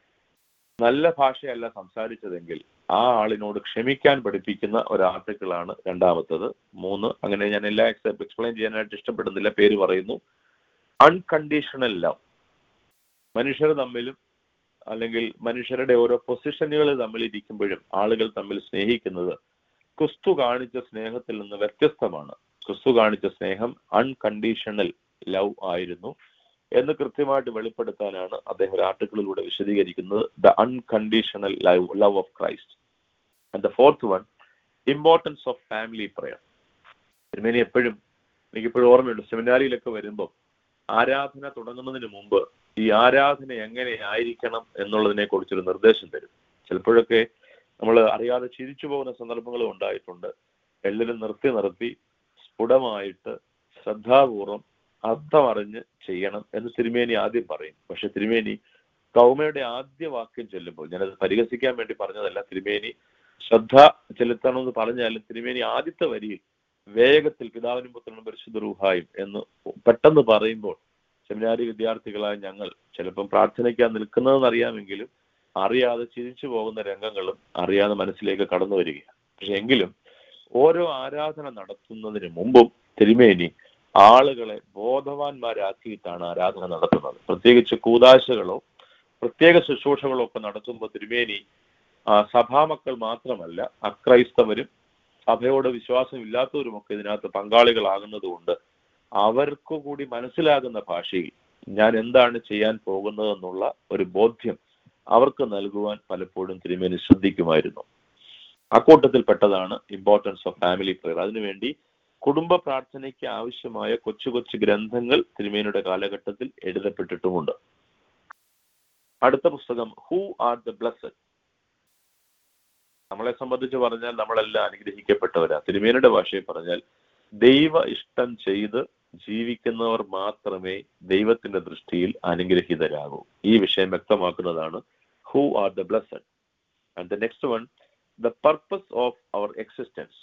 നല്ല ഭാഷയല്ല സംസാരിച്ചതെങ്കിൽ ആ ആളിനോട് ക്ഷമിക്കാൻ പഠിപ്പിക്കുന്ന ഒരു ആർട്ടിക്കിളാണ് രണ്ടാമത്തത് മൂന്ന് അങ്ങനെ ഞാൻ എല്ലാ എക്സ്പ്ലെയിൻ ചെയ്യാനായിട്ട് ഇഷ്ടപ്പെടുന്നില്ല പേര് പറയുന്നു അൺകണ്ടീഷണൽ ലവ് മനുഷ്യർ തമ്മിലും അല്ലെങ്കിൽ മനുഷ്യരുടെ ഓരോ പൊസിഷനുകൾ തമ്മിൽ ഇരിക്കുമ്പോഴും ആളുകൾ തമ്മിൽ സ്നേഹിക്കുന്നത് ക്രിസ്തു കാണിച്ച സ്നേഹത്തിൽ നിന്ന് വ്യത്യസ്തമാണ് ക്രിസ്തു കാണിച്ച സ്നേഹം അൺകണ്ടീഷണൽ ലവ് ആയിരുന്നു എന്ന് കൃത്യമായിട്ട് വെളിപ്പെടുത്താനാണ് അദ്ദേഹം ഒരു ആർട്ടിക്കിളിലൂടെ വിശദീകരിക്കുന്നത് the unconditional love love of Christ and the fourth one importance of family prayer തിരുമേനി എപ്പോഴും എനിക്കിപ്പോഴും ഓർമ്മയുണ്ട് സെമിനാരിയിലൊക്കെ വരുമ്പോൾ ആരാധന തുടങ്ങുന്നതിന് മുമ്പ് ഈ ആരാധന എങ്ങനെ ആയിരിക്കണം എന്നുള്ളതിനെ കുറിച്ചൊരു നിർദ്ദേശം തരും ചിലപ്പോഴൊക്കെ നമ്മൾ അറിയാതെ ചിരിച്ചു പോകുന്ന സന്ദർഭങ്ങളും ഉണ്ടായിട്ടുണ്ട് എല്ലാവരും നിർത്തി നിർത്തി സ്ഫുടമായിട്ട് ശ്രദ്ധാപൂർവം അർത്ഥമറിഞ്ഞ് ചെയ്യണം എന്ന് തിരുമേനി ആദ്യം പറയും പക്ഷെ തിരുമേനി കൗമയുടെ ആദ്യ വാക്യം ചെല്ലുമ്പോൾ ഞാനത് പരിഹസിക്കാൻ വേണ്ടി പറഞ്ഞതല്ല തിരുമേനി ശ്രദ്ധ ചെലുത്തണമെന്ന് പറഞ്ഞാലും തിരുമേനി ആദ്യത്തെ വരിയിൽ വേഗത്തിൽ പിതാവിനും പുത്രനും പരിശുദ്ധ റൂഹായും എന്ന് പെട്ടെന്ന് പറയുമ്പോൾ സെമിനാരി വിദ്യാർത്ഥികളായ ഞങ്ങൾ ചിലപ്പം പ്രാർത്ഥനയ്ക്കാൻ നിൽക്കുന്നതെന്ന് അറിയാമെങ്കിലും അറിയാതെ ചിരിച്ചു പോകുന്ന രംഗങ്ങളും അറിയാതെ മനസ്സിലേക്ക് കടന്നു വരികയാണ് പക്ഷെ എങ്കിലും ഓരോ ആരാധന നടത്തുന്നതിന് മുമ്പും തിരുമേനി ആളുകളെ ബോധവാന്മാരാക്കിയിട്ടാണ് ആരാധന നടത്തുന്നത് പ്രത്യേകിച്ച് കൂതാശകളോ പ്രത്യേക ശുശ്രൂഷകളോ ഒക്കെ നടത്തുമ്പോൾ തിരുമേനി ആ, സഭാമക്കൾ മാത്രമല്ല അക്രൈസ്തവരും സഭയോട് വിശ്വാസമില്ലാത്തവരും ഒക്കെ ഇതിനകത്ത് പങ്കാളികളാകുന്നത് കൊണ്ട് അവർക്ക് കൂടി മനസ്സിലാകുന്ന ഭാഷയിൽ ഞാൻ എന്താണ് ചെയ്യാൻ പോകുന്നതെന്നുള്ള ഒരു ബോധ്യം അവർക്ക് നൽകുവാൻ പലപ്പോഴും തിരുമേനി ശ്രദ്ധിക്കുമായിരുന്നു അക്കൂട്ടത്തിൽപ്പെട്ടതാണ് ഇമ്പോർട്ടൻസ് ഓഫ് ഫാമിലി പ്രെയർ അതിനുവേണ്ടി കുടുംബ പ്രാർത്ഥനയ്ക്ക് ആവശ്യമായ കൊച്ചു കൊച്ചു ഗ്രന്ഥങ്ങൾ തിരുമേനിയുടെ കാലഘട്ടത്തിൽ എഴുതപ്പെട്ടിട്ടുമുണ്ട് അടുത്ത പുസ്തകം ഹൂ ആർ ദ ബ്ലസ്സഡ് നമ്മളെ സംബന്ധിച്ച് പറഞ്ഞാൽ നമ്മളെല്ലാം അനുഗ്രഹിക്കപ്പെട്ടവരാ തിരുമേനിയുടെ ഭാഷയിൽ പറഞ്ഞാൽ ദൈവ ഇഷ്ടം ചെയ്ത് ജീവിക്കുന്നവർ മാത്രമേ ദൈവത്തിന്റെ ദൃഷ്ടിയിൽ അനുഗ്രഹീതരാകൂ ഈ വിഷയം വ്യക്തമാക്കുന്നതാണ് who are the blessed and the next one the purpose of our existence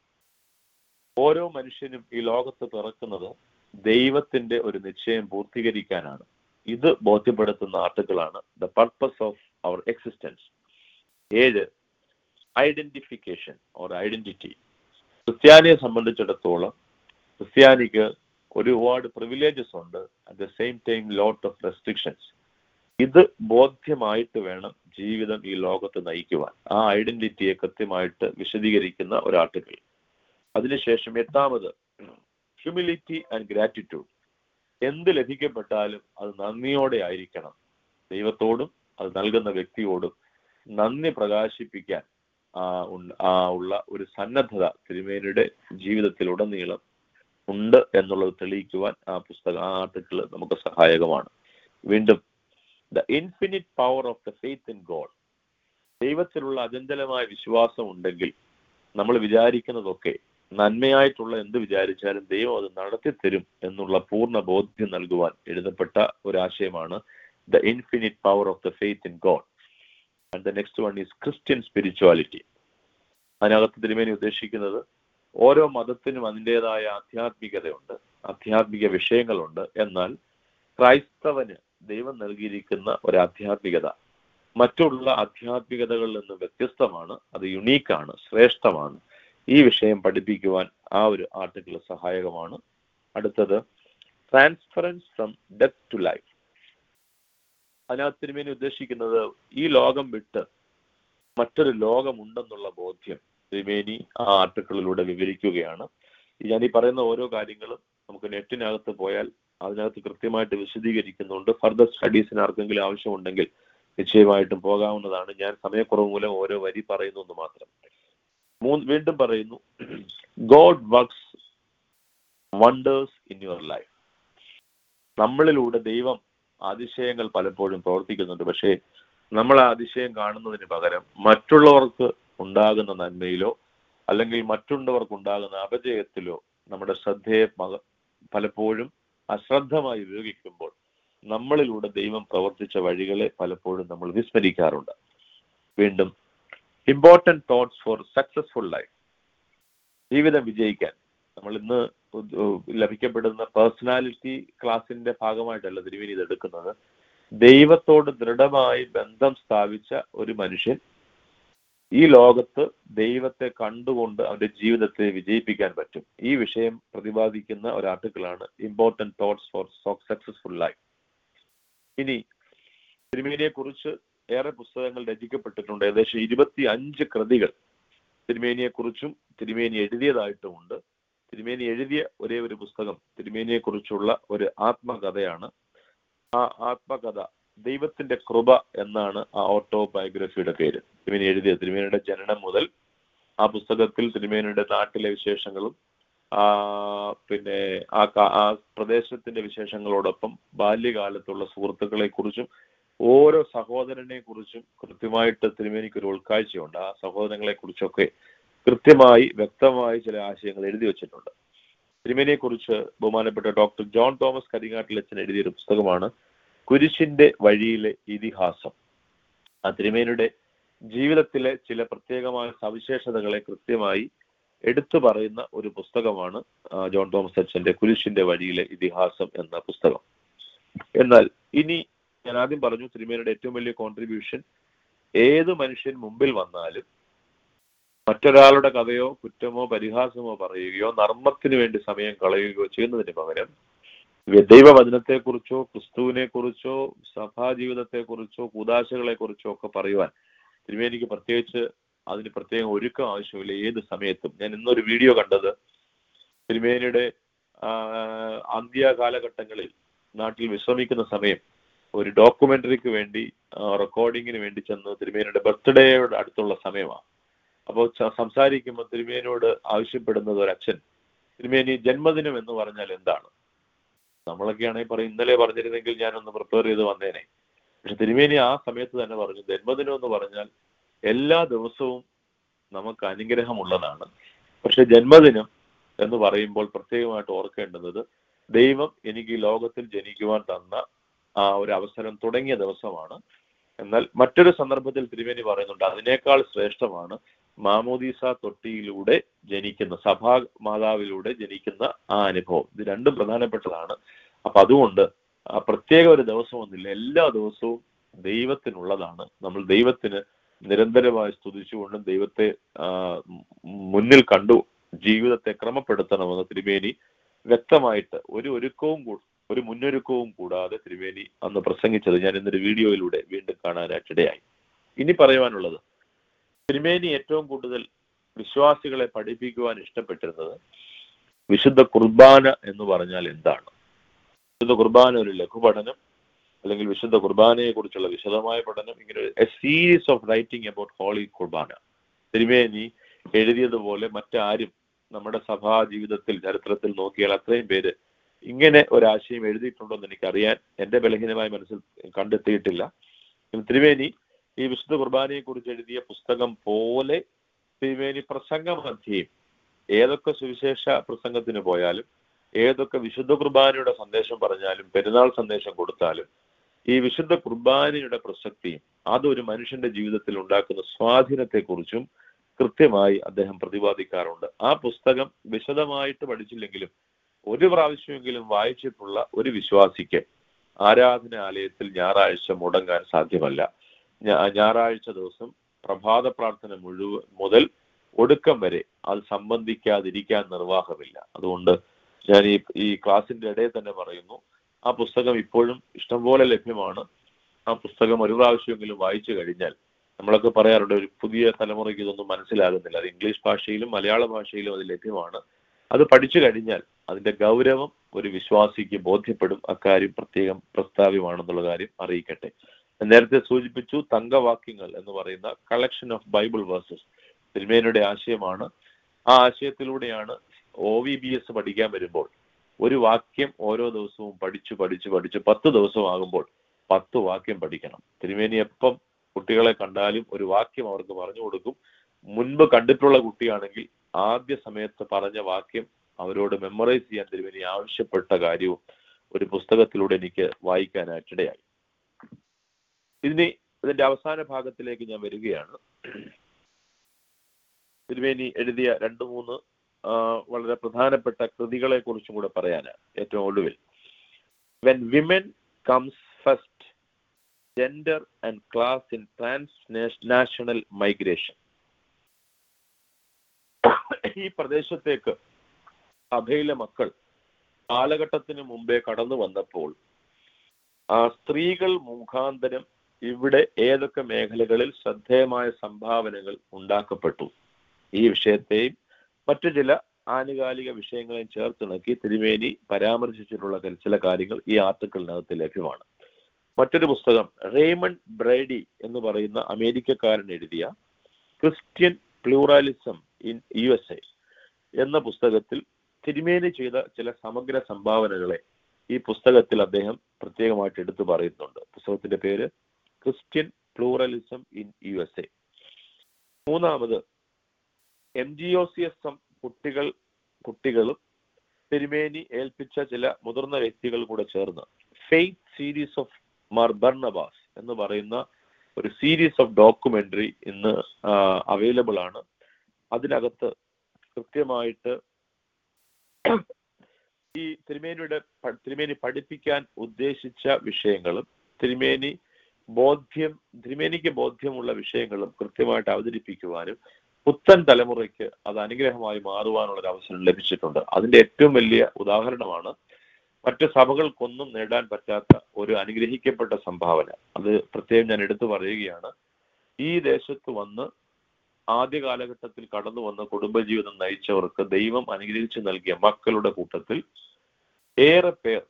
ഓരോ മനുഷ്യനും ഈ ലോകത്ത് പിറക്കുന്നത് ദൈവത്തിന്റെ ഒരു നിശ്ചയം പൂർത്തീകരിക്കാനാണ് ഇത് ബോധ്യപ്പെടുത്തുന്ന ആർട്ടുകളാണ് the purpose of our existence ഏഴ് ഐഡന്റിഫിക്കേഷൻ ഓർ ഐഡന്റിറ്റി ക്രിസ്ത്യാനിയെ സംബന്ധിച്ചിടത്തോളം ക്രിസ്ത്യാനിക്ക് ഒരുപാട് പ്രിവിലേജസ് ഉണ്ട് at the same time lot of restrictions ഇത് ബോധ്യമായിട്ട് വേണം ജീവിതം ഈ ലോകത്ത് നയിക്കുവാൻ ആ ഐഡന്റിറ്റിയെ കൃത്യമായിട്ട് വിശദീകരിക്കുന്ന ഒരു ആർട്ടിക്കിൾ അതിനുശേഷം എട്ടാമത് ഹ്യൂമിലിറ്റി ആൻഡ് ഗ്രാറ്റിറ്റ്യൂഡ് എന്ത് ലഭിക്കപ്പെട്ടാലും അത് നന്ദിയോടെ ആയിരിക്കണം ദൈവത്തോടും അത് നൽകുന്ന വ്യക്തിയോടും നന്ദി പ്രകാശിപ്പിക്കാൻ ആ ഉൺ- ആ ഉള്ള ഒരു സന്നദ്ധത തിരുമേനിയുടെ ജീവിതത്തിലുടനീളം ഉണ്ട് എന്നുള്ളത് തെളിയിക്കുവാൻ ആ പുസ്തകം ആ ആർട്ടിക്കിൾ നമുക്ക് സഹായകമാണ് വീണ്ടും the infinite power of the faith in God ദൈവത്തിലുള്ള അചഞ്ചലമായ വിശ്വാസം ഉണ്ടെങ്കിൽ നമ്മൾ വിചാരിക്കുന്നതൊക്കെ നന്മയായിട്ടുള്ള എന്ത് വിചാരിച്ചാലും ദൈവം അത് നടത്തിത്തരും എന്നുള്ള പൂർണ്ണ ബോധ്യം നൽകുവാൻ എഴുതപ്പെട്ട ഒരാശയമാണ് the infinite power of the faith in God and the next one is Christian spirituality അതിനകത്ത് തിരുമേനി ഉദ്ദേശിക്കുന്നത് ഓരോ മതത്തിനും അതിൻ്റെതായ ആധ്യാത്മികതയുണ്ട് ആധ്യാത്മിക വിഷയങ്ങളുണ്ട് എന്നാൽ ക്രൈസ്തവന് ദൈവം നൽകിയിരിക്കുന്ന ഒരു ആധ്യാത്മികത മറ്റുള്ള ആധ്യാത്മികതകളിൽ നിന്ന് വ്യത്യസ്തമാണ് അത് യുണീക്കാണ് ശ്രേഷ്ഠമാണ് ഈ വിഷയം പഠിപ്പിക്കുവാൻ ആ ഒരു ആർട്ടിക്കിൾ സഹായകമാണ് അടുത്തത് transference from death to life അതിനകത്ത് തിരുമേനി ഉദ്ദേശിക്കുന്നത് ഈ ലോകം വിട്ട് മറ്റൊരു ലോകമുണ്ടെന്നുള്ള ബോധ്യം തിരുമേനി ആ ആർട്ടിക്കിളിലൂടെ വിവരിക്കുകയാണ് ഞാൻ ഈ പറയുന്ന ഓരോ കാര്യങ്ങളും നമുക്ക് നെറ്റിനകത്ത് പോയാൽ അതിനകത്ത് കൃത്യമായിട്ട് വിശദീകരിക്കുന്നുണ്ട് ഫർദർ സ്റ്റഡീസിന് ആർക്കെങ്കിലും ആവശ്യമുണ്ടെങ്കിൽ നിശ്ചയമായിട്ടും പോകാവുന്നതാണ് ഞാൻ സമയക്കുറവ് മൂലം ഓരോ വരി പറയുന്നു എന്ന് മാത്രം മൂന്ന് വീണ്ടും പറയുന്നു God works wonders in your life നമ്മളിലൂടെ ദൈവം അതിശയങ്ങൾ പലപ്പോഴും പ്രവർത്തിക്കുന്നുണ്ട് പക്ഷേ നമ്മൾ ആ അതിശയം കാണുന്നതിന് പകരം മറ്റുള്ളവർക്ക് ഉണ്ടാകുന്ന നന്മയിലോ അല്ലെങ്കിൽ മറ്റുള്ളവർക്ക് ഉണ്ടാകുന്ന അപജയത്തിലോ നമ്മുടെ ശ്രദ്ധയെ മക- പലപ്പോഴും അശ്രദ്ധമായി ഉപയോഗിക്കുമ്പോൾ നമ്മളിലൂടെ ദൈവം പ്രവർത്തിച്ച വഴികളെ പലപ്പോഴും നമ്മൾ വിസ്മരിക്കാറുണ്ട് വീണ്ടും important thoughts for successful life ജീവിതം വിജയിക്കാൻ നമ്മൾ ഇന്ന് ഉദ്- ഉ- ലഭിക്കപ്പെടുന്ന പേഴ്സണാലിറ്റി ക്ലാസിന്റെ ഭാഗമായിട്ടല്ല തിരുവേനി ഇത് എടുക്കുന്നത് ദൈവത്തോട് ദൃഢമായി ബന്ധം സ്ഥാപിച്ച ഒരു മനുഷ്യൻ ഈ ലോകത്ത് ദൈവത്തെ കണ്ടുകൊണ്ട് അവന്റെ ജീവിതത്തെ വിജയിപ്പിക്കാൻ പറ്റും ഈ വിഷയം പ്രതിപാദിക്കുന്ന ഒരു ആർട്ടിക്കിളാണ് important thoughts for successful life ഇനി തിരുമേനിയെ കുറിച്ച് ഏറെ പുസ്തകങ്ങൾ രചിക്കപ്പെട്ടിട്ടുണ്ട് ഏകദേശം ഇരുപത്തി അഞ്ച് കൃതികൾ തിരുമേനിയെ കുറിച്ചും തിരുമേനി എഴുതിയതായിട്ടുമുണ്ട് തിരുമേനി എഴുതിയ ഒരേ ഒരു പുസ്തകം തിരുമേനിയെ കുറിച്ചുള്ള ഒരു ആത്മകഥയാണ് ആ ആത്മകഥ ദൈവത്തിന്റെ കൃപ എന്നാണ് ആ ഓട്ടോബയോഗ്രഫിയുടെ പേര് തിരുമേനി എഴുതിയ തിരുമേനിയുടെ ജനനം മുതൽ ആ പുസ്തകത്തിൽ തിരുമേനിയുടെ നാട്ടിലെ വിശേഷങ്ങളും ആ പിന്നെ ആ കാ- ആ പ്രദേശത്തിന്റെ വിശേഷങ്ങളോടൊപ്പം ബാല്യകാലത്തുള്ള സുഹൃത്തുക്കളെ കുറിച്ചും ഓരോ സഹോദരനെ കുറിച്ചും കൃത്യമായിട്ട് തിരുമേനിക്ക് ഒരു ഉൾക്കാഴ്ചയുണ്ട് ആ സഹോദരങ്ങളെ കുറിച്ചൊക്കെ കൃത്യമായി വ്യക്തമായി ചില ആശയങ്ങൾ എഴുതി വെച്ചിട്ടുണ്ട് തിരുമേനിയെ കുറിച്ച് ബഹുമാനപ്പെട്ട ഡോക്ടർ ജോൺ തോമസ് കരിങ്ങാട്ടിലച്ചൻ എഴുതിയൊരു പുസ്തകമാണ് കുരിശിന്റെ വഴിയിലെ ഇതിഹാസം ആ തിരുമേനിയുടെ ജീവിതത്തിലെ ചില പ്രത്യേകമായ സവിശേഷതകളെ കൃത്യമായി എടുത്തു പറയുന്ന ഒരു പുസ്തകമാണ് ആ, ജോൺ തോമസ് അച്ഛന്റെ കുരിശിന്റെ വഴിയിലെ ഇതിഹാസം എന്ന പുസ്തകം എന്നാൽ ഇനി ഞാൻ ആദ്യം പറഞ്ഞു തിരുമേനിയുടെ ഏറ്റവും വലിയ കോൺട്രിബ്യൂഷൻ ഏത് മനുഷ്യൻ മുമ്പിൽ വന്നാലും മറ്റൊരാളുടെ കഥയോ കുറ്റമോ പരിഹാസമോ പറയുകയോ നർമ്മത്തിന് വേണ്ടി സമയം കളയുകയോ ചെയ്യുന്നതിന് പകരം ദൈവവചനത്തെ കുറിച്ചോ ക്രിസ്തുവിനെ കുറിച്ചോ സഭാ ജീവിതത്തെ കുറിച്ചോ കൂതാശകളെ കുറിച്ചോ ഒക്കെ പറയുവാൻ തിരുമേനിക്ക് പ്രത്യേകിച്ച് അതിന് പ്രത്യേകം ഒരുക്കം ആവശ്യമില്ല ഏത് സമയത്തും ഞാൻ ഇന്നൊരു വീഡിയോ കണ്ടത് തിരുമേനിയുടെ ആ, അന്ത്യ കാലഘട്ടങ്ങളിൽ നാട്ടിൽ വിശ്രമിക്കുന്ന സമയം ഒരു ഡോക്യുമെന്ററിക്ക് വേണ്ടി റെക്കോർഡിങ്ങിന് വേണ്ടി ചെന്ന് തിരുമേനിയുടെ ബർത്ത്ഡേയോട് അടുത്തുള്ള സമയമാണ് അപ്പോൾ ച- സംസാരിക്കുമ്പോൾ തിരുമേനിയോട് ആവശ്യപ്പെടുന്നത് ഒരു അച്ഛൻ തിരുമേനി ജന്മദിനം എന്ന് പറഞ്ഞാൽ എന്താണ് നമ്മളൊക്കെയാണെങ്കിൽ പറയും ഇന്നലെ പറഞ്ഞിരുന്നെങ്കിൽ ഞാനൊന്ന് പ്രിപ്പയർ ചെയ്ത് വന്നേനെ പക്ഷെ തിരുമേനി ആ സമയത്ത് തന്നെ പറഞ്ഞു ജന്മദിനം എന്ന് പറഞ്ഞാൽ എല്ലാ ദിവസവും നമുക്ക് അനുഗ്രഹമുള്ളതാണ് പക്ഷെ ജന്മദിനം എന്ന് പറയുമ്പോൾ പ്രത്യേകമായിട്ട് ഓർക്കേണ്ടുന്നത് ദൈവം എനിക്ക് ഈ ലോകത്തിൽ ജനിക്കുവാൻ തന്ന ആ ഒരു അവസരം തുടങ്ങിയ ദിവസമാണ് എന്നാൽ മറ്റൊരു സന്ദർഭത്തിൽ തിരുമേനി പറയുന്നുണ്ട് അതിനേക്കാൾ ശ്രേഷ്ഠമാണ് മാമോദീസ തൊട്ടിയിലൂടെ ജനിക്കുന്ന സഭാ മാതാവിലൂടെ ജനിക്കുന്ന ആ അനുഭവം ഇത് രണ്ടും പ്രധാനപ്പെട്ടതാണ് അപ്പൊ അതുകൊണ്ട് ആ പ്രത്യേക ഒരു ദിവസമൊന്നുമില്ല എല്ലാ ദിവസവും ദൈവത്തിനുള്ളതാണ് നമ്മൾ ദൈവത്തിന് നിരന്തരമായി സ്തുതിച്ചുകൊണ്ടും ദൈവത്തെ ആ, മ് മുന്നിൽ കണ്ടു ജീവിതത്തെ ക്രമപ്പെടുത്തണമെന്ന് തിരുമേനി വ്യക്തമായിട്ട് ഒരു ഒരുക്കവും കൂ- ഒരു മുന്നൊരുക്കവും കൂടാതെ തിരുമേനി അന്ന് പ്രസംഗിച്ചത് ഞാൻ ഇന്നൊരു വീഡിയോയിലൂടെ വീണ്ടും കാണാനായിട്ടിടയായി ഇനി പറയുവാനുള്ളത് തിരുമേനി ഏറ്റവും കൂടുതൽ വിശ്വാസികളെ പഠിപ്പിക്കുവാൻ ഇഷ്ടപ്പെട്ടിരുന്നത് വിശുദ്ധ കുർബാന എന്ന് പറഞ്ഞാൽ എന്താണ് വിശുദ്ധ കുർബാന ഒരു ലഘുപഠനം അല്ലെങ്കിൽ വിശുദ്ധ കുർബാനയെ കുറിച്ചുള്ള വിശദമായ പഠനം ഇങ്ങനെ a series of writing about holy Qurbana തിരുമേനി എഴുതിയതുപോലെ മറ്റാരും നമ്മുടെ സഭാ ജീവിതത്തിൽ ചരിത്രത്തിൽ നോക്കിയാൽ അത്രയും പേര് ഇങ്ങനെ ഒരാശയം എഴുതിയിട്ടുണ്ടോ എന്ന് എനിക്കറിയാൻ എന്റെ ബലഹീനമായ മനസ്സിൽ കണ്ടെത്തിയിട്ടില്ല തിരുമേനി ഈ വിശുദ്ധ കുർബാനയെ കുറിച്ച് എഴുതിയ പുസ്തകം പോലെ തിരുമേനി പ്രസംഗമധ്യയും ഏതൊക്കെ സുവിശേഷ പ്രസംഗത്തിന് പോയാലും ഏതൊക്കെ വിശുദ്ധ കുർബാനയുടെ സന്ദേശം പറഞ്ഞാലും പെരുന്നാൾ സന്ദേശം കൊടുത്താലും ഈ വിശുദ്ധ കുർബാനയുടെ പ്രസക്തിയും അതൊരു മനുഷ്യന്റെ ജീവിതത്തിൽ ഉണ്ടാക്കുന്ന സ്വാധീനത്തെക്കുറിച്ചും കൃത്യമായി അദ്ദേഹം പ്രതിപാദിക്കാറുണ്ട് ആ പുസ്തകം വിശദമായിട്ട് പഠിച്ചില്ലെങ്കിലും ഒരു പ്രാവശ്യമെങ്കിലും വായിച്ചിട്ടുള്ള ഒരു വിശ്വാസിക്ക് ആരാധനാലയത്തിൽ ഞായറാഴ്ച മുടങ്ങാൻ സാധ്യമല്ല ഞാ- ഞായറാഴ്ച ദിവസം പ്രഭാത പ്രാർത്ഥന മുഴുവൻ മുതൽ ഒടുക്കം വരെ അത് സംബന്ധിക്കാതിരിക്കാൻ നിർവാഹമില്ല അതുകൊണ്ട് ഞാൻ ഈ ഈ ക്ലാസിന്റെ ഇടയിൽ തന്നെ പറയുന്നു ആ പുസ്തകം ഇപ്പോഴും ഇഷ്ടംപോലെ ലഭ്യമാണ് ആ പുസ്തകം ഒരു പ്രാവശ്യമെങ്കിലും വായിച്ചു കഴിഞ്ഞാൽ നമ്മളൊക്കെ പറയാറുണ്ട് ഒരു പുതിയ തലമുറയ്ക്ക് ഇതൊന്നും മനസ്സിലാകുന്നില്ല അത് ഇംഗ്ലീഷ് ഭാഷയിലും മലയാള ഭാഷയിലും അത് ലഭ്യമാണ് അത് പഠിച്ചു കഴിഞ്ഞാൽ അതിന്റെ ഗൗരവം ഒരു വിശ്വാസിക്ക് ബോധ്യപ്പെടും അക്കാര്യം പ്രത്യേകം പ്രസ്താവ്യമാണെന്നുള്ള കാര്യം അറിയിക്കട്ടെ ഞാൻ നേരത്തെ സൂചിപ്പിച്ചു തങ്കവാക്യങ്ങൾ എന്ന് പറയുന്ന കളക്ഷൻ ഓഫ് ബൈബിൾ വേഴ്സസ് തിരുമേനയുടെ ആശയമാണ് ആ ആശയത്തിലൂടെയാണ് ഒ വി ബി എസ് പഠിക്കാൻ വരുമ്പോൾ ഒരു വാക്യം ഓരോ ദിവസവും പഠിച്ചു പഠിച്ചു പഠിച്ചു പത്ത് ദിവസമാകുമ്പോൾ പത്ത് വാക്യം പഠിക്കണം തിരുമേനി എപ്പം കുട്ടികളെ കണ്ടാലും ഒരു വാക്യം അവർക്ക് പറഞ്ഞു കൊടുക്കും മുൻപ് കണ്ടിട്ടുള്ള കുട്ടിയാണെങ്കിൽ ആദ്യ സമയത്ത് പറഞ്ഞ വാക്യം അവരോട് മെമ്മറൈസ് ചെയ്യാൻ തിരുമേനി ആവശ്യപ്പെട്ട കാര്യവും ഒരു പുസ്തകത്തിലൂടെ എനിക്ക് വായിക്കാനായിട്ടിടയായി ഇതിന് ഇതിന്റെ അവസാന ഭാഗത്തിലേക്ക് ഞാൻ വരികയാണ് തിരുമേനി എഴുതിയ രണ്ട് മൂന്ന് ആ, വളരെ പ്രധാനപ്പെട്ട കൃതികളെ കുറിച്ചും കൂടെ പറയാനാണ് ഏറ്റവും ഒടുവിൽ when women comes first gender and class in transnational migration ഈ പ്രദേശത്തേക്ക് സഭയിലെ മക്കൾ കാലഘട്ടത്തിന് മുമ്പേ കടന്നു വന്നപ്പോൾ ആ സ്ത്രീകൾ മുഖാന്തരം ഇവിടെ ഏതൊക്കെ മേഖലകളിൽ ശ്രദ്ധേയമായ സംഭാവനകൾ ഉണ്ടാക്കപ്പെട്ടു ഈ വിഷയത്തെയും മറ്റു ചില ആനുകാലിക വിഷയങ്ങളെയും ചേർത്തിണക്കി തിരുമേനി പരാമർശിച്ചിട്ടുള്ള ചില- ചില കാര്യങ്ങൾ ഈ ആർട്ടിക്കിളിനകത്ത് ലഭ്യമാണ് മറ്റൊരു പുസ്തകം റേമണ്ട് ബ്രൈഡി എന്ന് പറയുന്ന അമേരിക്കക്കാരൻ എഴുതിയ Christian pluralism in U S A എന്ന പുസ്തകത്തിൽ തിരുമേനി ചെയ്ത ചില സമഗ്ര സംഭാവനകളെ ഈ പുസ്തകത്തിൽ അദ്ദേഹം പ്രത്യേകമായിട്ട് എടുത്തു പറയുന്നുണ്ട് പുസ്തകത്തിന്റെ പേര് Christian pluralism in U S A മൂന്നാമത് M G O C S M കുട്ടികൾ കുട്ടികളും തിരുമേനി ഏൽപ്പിച്ച ചില മുതിർന്ന വ്യക്തികൾ കൂടെ ചേർന്ന് faith series of Mar Barnabas എന്ന് പറയുന്ന ഒരു സീരീസ് ഓഫ് ഡോക്യുമെന്ററി ഇന്ന് അവൈലബിൾ ആണ് അതിനകത്ത് കൃത്യമായിട്ട് ഈ തിരുമേനിയുടെ പ- തിരുമേനി പഠിപ്പിക്കാൻ ഉദ്ദേശിച്ച വിഷയങ്ങളും തിരുമേനി ബോധ്യം തിരുമേനിക്ക് ബോധ്യമുള്ള വിഷയങ്ങളും കൃത്യമായിട്ട് അവതരിപ്പിക്കുവാനും പുത്തൻ തലമുറയ്ക്ക് അത് അനുഗ്രഹമായി മാറുവാനുള്ള ഒരു അവസരം ലഭിച്ചിട്ടുണ്ട് അതിന്റെ ഏറ്റവും വലിയ ഉദാഹരണമാണ് മറ്റ് സഭകൾക്കൊന്നും നേടാൻ പറ്റാത്ത ഒരു അനുഗ്രഹിക്കപ്പെട്ട സംഭാവന അത് പ്രത്യേകം ഞാൻ എടുത്തു പറയുകയാണ് ഈ ദേശത്ത് വന്ന് ആദ്യ കാലഘട്ടത്തിൽ കടന്നു വന്ന കുടുംബജീവിതം നയിച്ചവർക്ക് ദൈവം അനുഗ്രഹിച്ചു നൽകിയ മക്കളുടെ കൂട്ടത്തിൽ ഏറെ പേർ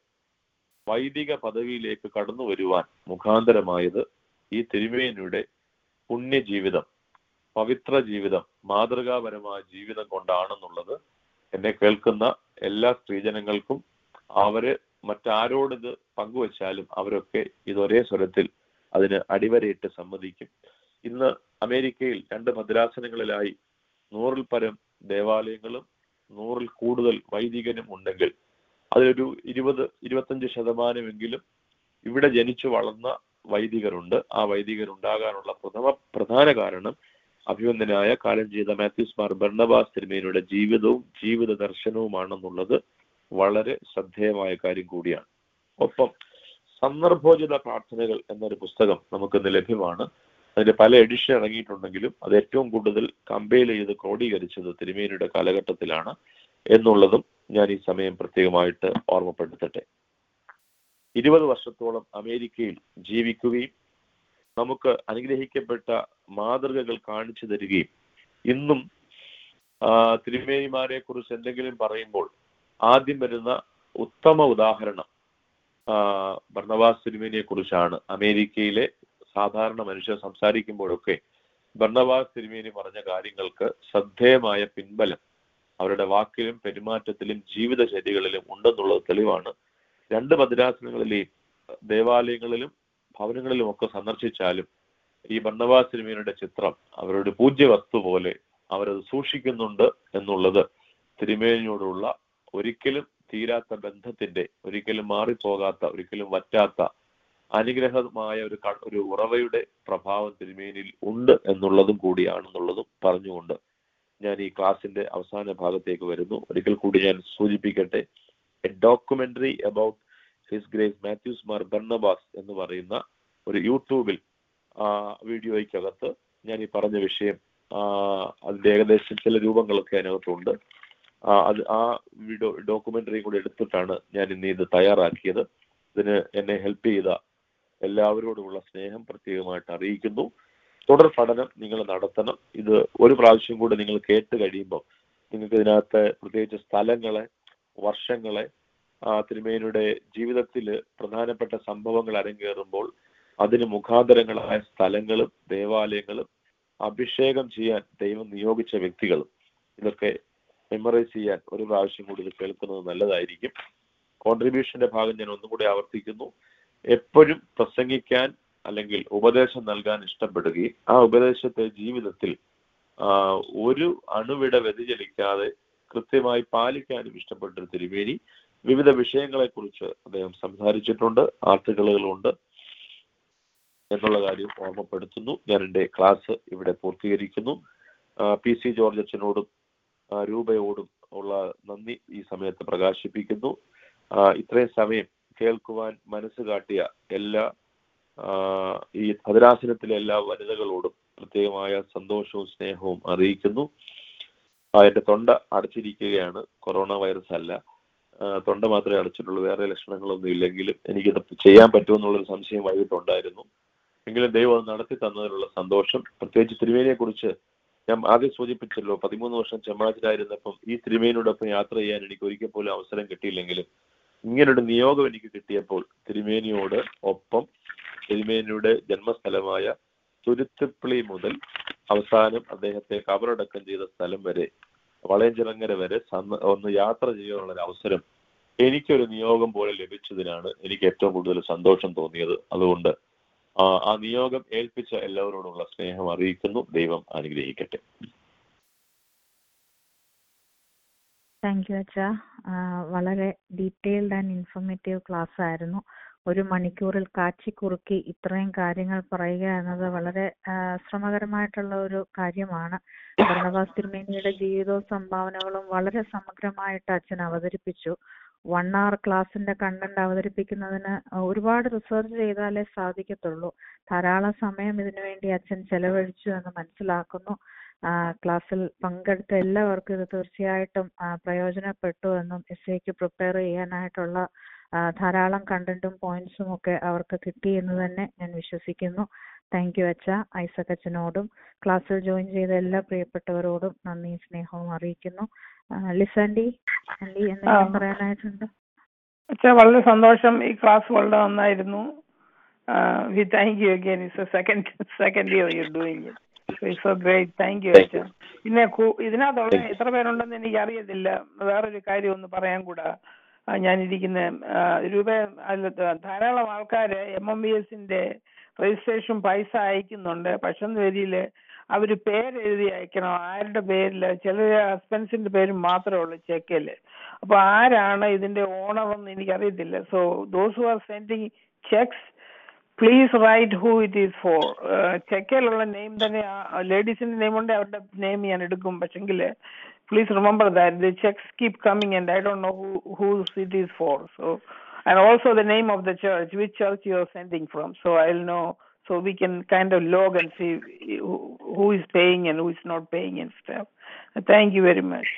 വൈദിക പദവിയിലേക്ക് കടന്നു വരുവാൻ മുഖാന്തരമായത് ഈ തിരുമേനിയുടെ പുണ്യജീവിതം പവിത്ര ജീവിതം മാതൃകാപരമായ ജീവിതം കൊണ്ടാണെന്നുള്ളത് എന്നെ കേൾക്കുന്ന എല്ലാ സ്ത്രീജനങ്ങൾക്കും അവര് മറ്റാരോട് ഇത് പങ്കുവച്ചാലും അവരൊക്കെ ഇത് ഒരേ സ്വരത്തിൽ അതിന് അടിവരയിട്ട് സമ്മതിക്കും ഇന്ന് അമേരിക്കയിൽ രണ്ട് ഭദ്രാസനങ്ങളിലായി നൂറിൽ പരം ദേവാലയങ്ങളും നൂറിൽ കൂടുതൽ വൈദികനും ഉണ്ടെങ്കിൽ അതിലൊരു ഇരുപത് ഇരുപത്തഞ്ച് ശതമാനമെങ്കിലും ഇവിടെ ജനിച്ചു വളർന്ന വൈദികരുണ്ട് ആ വൈദികരുണ്ടാകാനുള്ള പ്രഥമ പ്രധാന കാരണം അഭിവന്ദനായ കാലം ചെയ്ത മാത്യൂസ് മാർ ബർണബാസ് തിരുമേനിയുടെ ജീവിതവും ജീവിത ദർശനവുമാണെന്നുള്ളത് വളരെ ശ്രദ്ധേയമായ കാര്യം കൂടിയാണ് ഒപ്പം സന്ദർഭോചിത പ്രാർത്ഥനകൾ എന്നൊരു പുസ്തകം നമുക്കിന്ന് ലഭ്യമാണ് അതിന്റെ പല എഡിഷൻ ഇറങ്ങിയിട്ടുണ്ടെങ്കിലും അത് ഏറ്റവും കൂടുതൽ കമ്പയൽ ചെയ്ത് ക്രോഡീകരിച്ചത് തിരുമേനിയുടെ കാലഘട്ടത്തിലാണ് എന്നുള്ളതും ഞാൻ ഈ സമയം പ്രത്യേകമായിട്ട് ഓർമ്മപ്പെടുത്തട്ടെ ഇരുപത് വർഷത്തോളം അമേരിക്കയിൽ ജീവിക്കുകയും നമുക്ക് അനുഗ്രഹിക്കപ്പെട്ട മാതൃകകൾ കാണിച്ചു തരികയും ഇന്നും ആ, തിരുമേനിമാരെ കുറിച്ച് എന്തെങ്കിലും പറയുമ്പോൾ ആദ്യം വരുന്ന ഉത്തമ ഉദാഹരണം ആ, ബർണവാസ് തിരുമേനിയെ കുറിച്ചാണ് അമേരിക്കയിലെ സാധാരണ മനുഷ്യർ സംസാരിക്കുമ്പോഴൊക്കെ ബർണവാസ് തിരുമേനി പറഞ്ഞ കാര്യങ്ങൾക്ക് ശ്രദ്ധേയമായ പിൻബലം അവരുടെ വാക്കിലും പെരുമാറ്റത്തിലും ജീവിതചര്യകളിലും ഉണ്ടെന്നുള്ളത് തെളിവാണ് രണ്ട് ഭദ്രാസനങ്ങളിലെയും ദേവാലയങ്ങളിലും ഭവനങ്ങളിലും ഒക്കെ സന്ദർശിച്ചാലും ഈ ബർണവാസ് തിരുമേനിയുടെ ചിത്രം അവരുടെ പൂജ്യ വസ്തു പോലെ അവരത് സൂക്ഷിക്കുന്നുണ്ട് എന്നുള്ളത് തിരുമേനിയോടുള്ള ഒരിക്കലും തീരാത്ത ബന്ധത്തിന്റെ ഒരിക്കലും മാറിപ്പോകാത്ത ഒരിക്കലും വറ്റാത്ത അനുഗ്രഹമായ ഒരു ക- ഒരു ഉറവയുടെ പ്രഭാവം തിരുമേനിയിൽ ഉണ്ട് എന്നുള്ളതും കൂടിയാണെന്നുള്ളതും പറഞ്ഞുകൊണ്ട് ഞാൻ ഈ ക്ലാസിന്റെ അവസാന ഭാഗത്തേക്ക് വരുന്നു ഒരിക്കൽ കൂടി ഞാൻ സൂചിപ്പിക്കട്ടെ a documentary about his grace Mathews Mar Barnabas എന്ന് പറയുന്ന ഒരു യൂട്യൂബിൽ ആ വീഡിയോയ്ക്കകത്ത് ഞാൻ ഈ പറഞ്ഞ വിഷയം ആ, അതിന്റെ ഏകദേശം ചില രൂപങ്ങളൊക്കെ അതിനകത്തുണ്ട് ആ, അത് ആ വീഡിയോ ഡോക്യുമെന്ററി കൂടി എടുത്തിട്ടാണ് ഞാൻ ഇന്ന് ഇത് തയ്യാറാക്കിയത് ഇതിന് എന്നെ ഹെൽപ്പ് ചെയ്ത എല്ലാവരോടുമുള്ള സ്നേഹം പ്രത്യേകമായിട്ട് അറിയിക്കുന്നു തുടർ പഠനം നിങ്ങൾ നടത്തണം ഇത് ഒരു പ്രാവശ്യം കൂടി നിങ്ങൾ കേട്ട് കഴിയുമ്പോൾ നിങ്ങൾക്ക് ഇതിനകത്ത് പ്രത്യേകിച്ച് സ്ഥലങ്ങളെ വർഷങ്ങളെ ആ തിരുമേനിയുടെ ജീവിതത്തിൽ പ്രധാനപ്പെട്ട സംഭവങ്ങൾ അരങ്ങേറുമ്പോൾ അതിന് മുഖാന്തരങ്ങളായ സ്ഥലങ്ങളും ദേവാലയങ്ങളും അഭിഷേകം ചെയ്യാൻ ദൈവം നിയോഗിച്ച വ്യക്തികളും ഇതൊക്കെ മെമ്മറൈസ് ചെയ്യാൻ ഒരു പ്രാവശ്യം കൂടി ഇത് കേൾക്കുന്നത് നല്ലതായിരിക്കും കോൺട്രിബ്യൂഷന്റെ ഭാഗം ഞാൻ ഒന്നും കൂടി ആവർത്തിക്കുന്നു എപ്പോഴും പ്രസംഗിക്കാൻ അല്ലെങ്കിൽ ഉപദേശം നൽകാൻ ഇഷ്ടപ്പെടുകയും ആ ഉപദേശത്തെ ജീവിതത്തിൽ ആ, ഒരു അണുവിട വ്യതിചലിക്കാതെ കൃത്യമായി പാലിക്കാനും ഇഷ്ടപ്പെട്ട ഒരു തിരുമേനി വിവിധ വിഷയങ്ങളെ കുറിച്ച് അദ്ദേഹം സംസാരിച്ചിട്ടുണ്ട് ആർട്ടിക്കിളുകളുണ്ട് എന്നുള്ള കാര്യം ഓർമ്മപ്പെടുത്തുന്നു ഞാൻ എൻ്റെ ക്ലാസ് ഇവിടെ പൂർത്തീകരിക്കുന്നു ആ, പി സി ജോർജ് അച്ഛനോടും ആ, രൂപയോടും ഉള്ള നന്ദി ഈ സമയത്ത് പ്രകാശിപ്പിക്കുന്നു ആ, ഇത്രയും സമയം കേൾക്കുവാൻ മനസ്സ് കാട്ടിയ എല്ലാ ആ, ഈ ഭദ്രാസനത്തിലെ എല്ലാ വനിതകളോടും പ്രത്യേകമായ സന്തോഷവും സ്നേഹവും അറിയിക്കുന്നു ആ, എന്റെ തൊണ്ട അടച്ചിരിക്കുകയാണ് കൊറോണ വൈറസ് അല്ല ആ, തൊണ്ട മാത്രമേ അടച്ചിട്ടുള്ളൂ വേറെ ലക്ഷണങ്ങളൊന്നും ഇല്ലെങ്കിലും എനിക്കിത് ചെയ്യാൻ പറ്റുമെന്നുള്ളൊരു സംശയം വൈകിട്ടുണ്ടായിരുന്നു എങ്കിലും ദൈവം അത് നടത്തി തന്നതിലുള്ള സന്തോഷം പ്രത്യേകിച്ച് തിരുമേനിയെ കുറിച്ച് ഞാൻ ആദ്യം സൂചിപ്പിച്ചല്ലോ പതിമൂന്ന് വർഷം ചെമ്മാച്ചിലായിരുന്നപ്പം ഈ തിരുമേനിയോടൊപ്പം യാത്ര ചെയ്യാൻ എനിക്ക് ഒരിക്കൽ പോലും അവസരം കിട്ടിയില്ലെങ്കിലും ഇങ്ങനൊരു നിയോഗം എനിക്ക് കിട്ടിയപ്പോൾ തിരുമേനിയോട് ഒപ്പം തിരുമേനിയുടെ ജന്മസ്ഥലമായ തുരുത്തിപ്പിളി മുതൽ അവസാനം അദ്ദേഹത്തെ കബറടക്കം ചെയ്ത സ്ഥലം വരെ വളയഞ്ചിറങ്ങര വരെ സന്ന- ഒന്ന് യാത്ര ചെയ്യാനുള്ള ഒരു അവസരം എനിക്കൊരു നിയോഗം പോലെ ലഭിച്ചതിനാണ് എനിക്ക് ഏറ്റവും കൂടുതൽ സന്തോഷം തോന്നിയത് അതുകൊണ്ട് ആ ആ നിയോഗം ഏൽപ്പിച്ച എല്ലാവരോടുമുള്ള സ്നേഹം അറിയിക്കുന്നു ദൈവം അനുഗ്രഹിക്കട്ടെ താങ്ക് യു അച്ഛ വളരെ ഡീറ്റെയിൽഡ് ആൻഡ് ഇൻഫോർമേറ്റീവ് ക്ലാസ് ആയിരുന്നു ഒരു മണിക്കൂറിൽ കാച്ചി കുറുക്കി ഇത്രയും കാര്യങ്ങൾ പറയുക എന്നത് വളരെ ആ, ശ്രമകരമായിട്ടുള്ള ഒരു കാര്യമാണ് ഭരണവാസ് തിരുമേനിയുടെ ജീവിതവും സംഭാവനകളും വളരെ സമഗ്രമായിട്ട് അച്ഛൻ അവതരിപ്പിച്ചു വൺ അവർ ക്ലാസ്സിന്റെ കണ്ടന്റ് അവതരിപ്പിക്കുന്നതിന് ഒരുപാട് റിസർച്ച് ചെയ്താലേ സാധിക്കത്തുള്ളൂ ധാരാളം സമയം ഇതിനു വേണ്ടി അച്ഛൻ ചെലവഴിച്ചു എന്ന് മനസ്സിലാക്കുന്നു ആ, ക്ലാസ്സിൽ പങ്കെടുത്ത എല്ലാവർക്കും ഇത് തീർച്ചയായിട്ടും ആ, പ്രയോജനപ്പെട്ടു എന്നും എസ് എക്ക് പ്രിപ്പയർ ചെയ്യാനായിട്ടുള്ള ആ, ധാരാളം കണ്ടന്റും പോയിന്റ്സും ഒക്കെ അവർക്ക് കിട്ടി എന്ന് തന്നെ ഞാൻ വിശ്വസിക്കുന്നു താങ്ക് യു അച്ഛ ഐസക് അച്ഛനോടും ക്ലാസ്സിൽ ജോയിൻ ചെയ്ത എല്ലാ പ്രിയപ്പെട്ടവരോടും നന്ദി സ്നേഹവും അറിയിക്കുന്നു ആ, ലിസാൻഡി ആൻഡി എന്തെങ്കിലും ആ. പറയാനായിട്ടുണ്ട് അച്ഛാ വളരെ സന്തോഷം ഈ ക്ലാസ് വളരെ നന്നായിരുന്നു we thank you again it's second second year you doing it it's so great thank you അച്ഛാ പിന്നെ കു- ഇതിനകത്തുള്ള Thank you. എത്ര പേരുണ്ടെന്ന് എനിക്ക് അറിയത്തില്ല വേറൊരു കാര്യം ഒന്ന് പറയാൻ കൂടാ ആ, ഞാനിരിക്കുന്ന ആ, രൂപ അല്ല, ധ- ധാരാളം ആൾക്കാര് എം എം ബി എസിന്റെ രജിസ്ട്രേഷൻ പൈസ അയക്കുന്നുണ്ട് പക്ഷെ വരിയില് അവര് പേര് എഴുതി അയക്കണം ആരുടെ പേരില് ചില ഹസ്ബൻഡ്സിന്റെ പേര് മാത്രമേ ഉള്ളൂ ചെക്കില് അപ്പൊ ആരാണ് ഇതിന്റെ ഓണർ എന്ന് എനിക്കറിയത്തില്ല so those who are sending cheques please write who it is for ചെക്കയിലുള്ള നെയിം തന്നെ ലേഡീസിന്റെ നെയിം ഉണ്ട് അവരുടെ നെയിം ഞാൻ എടുക്കും പക്ഷെങ്കിൽ please remember that the cheques keep coming and I don't know who whose it is for so and also the name of the church, which church you are sending from. So I'll know, so we can kind of log and see who, who is paying and who is not paying and stuff. Thank you very much.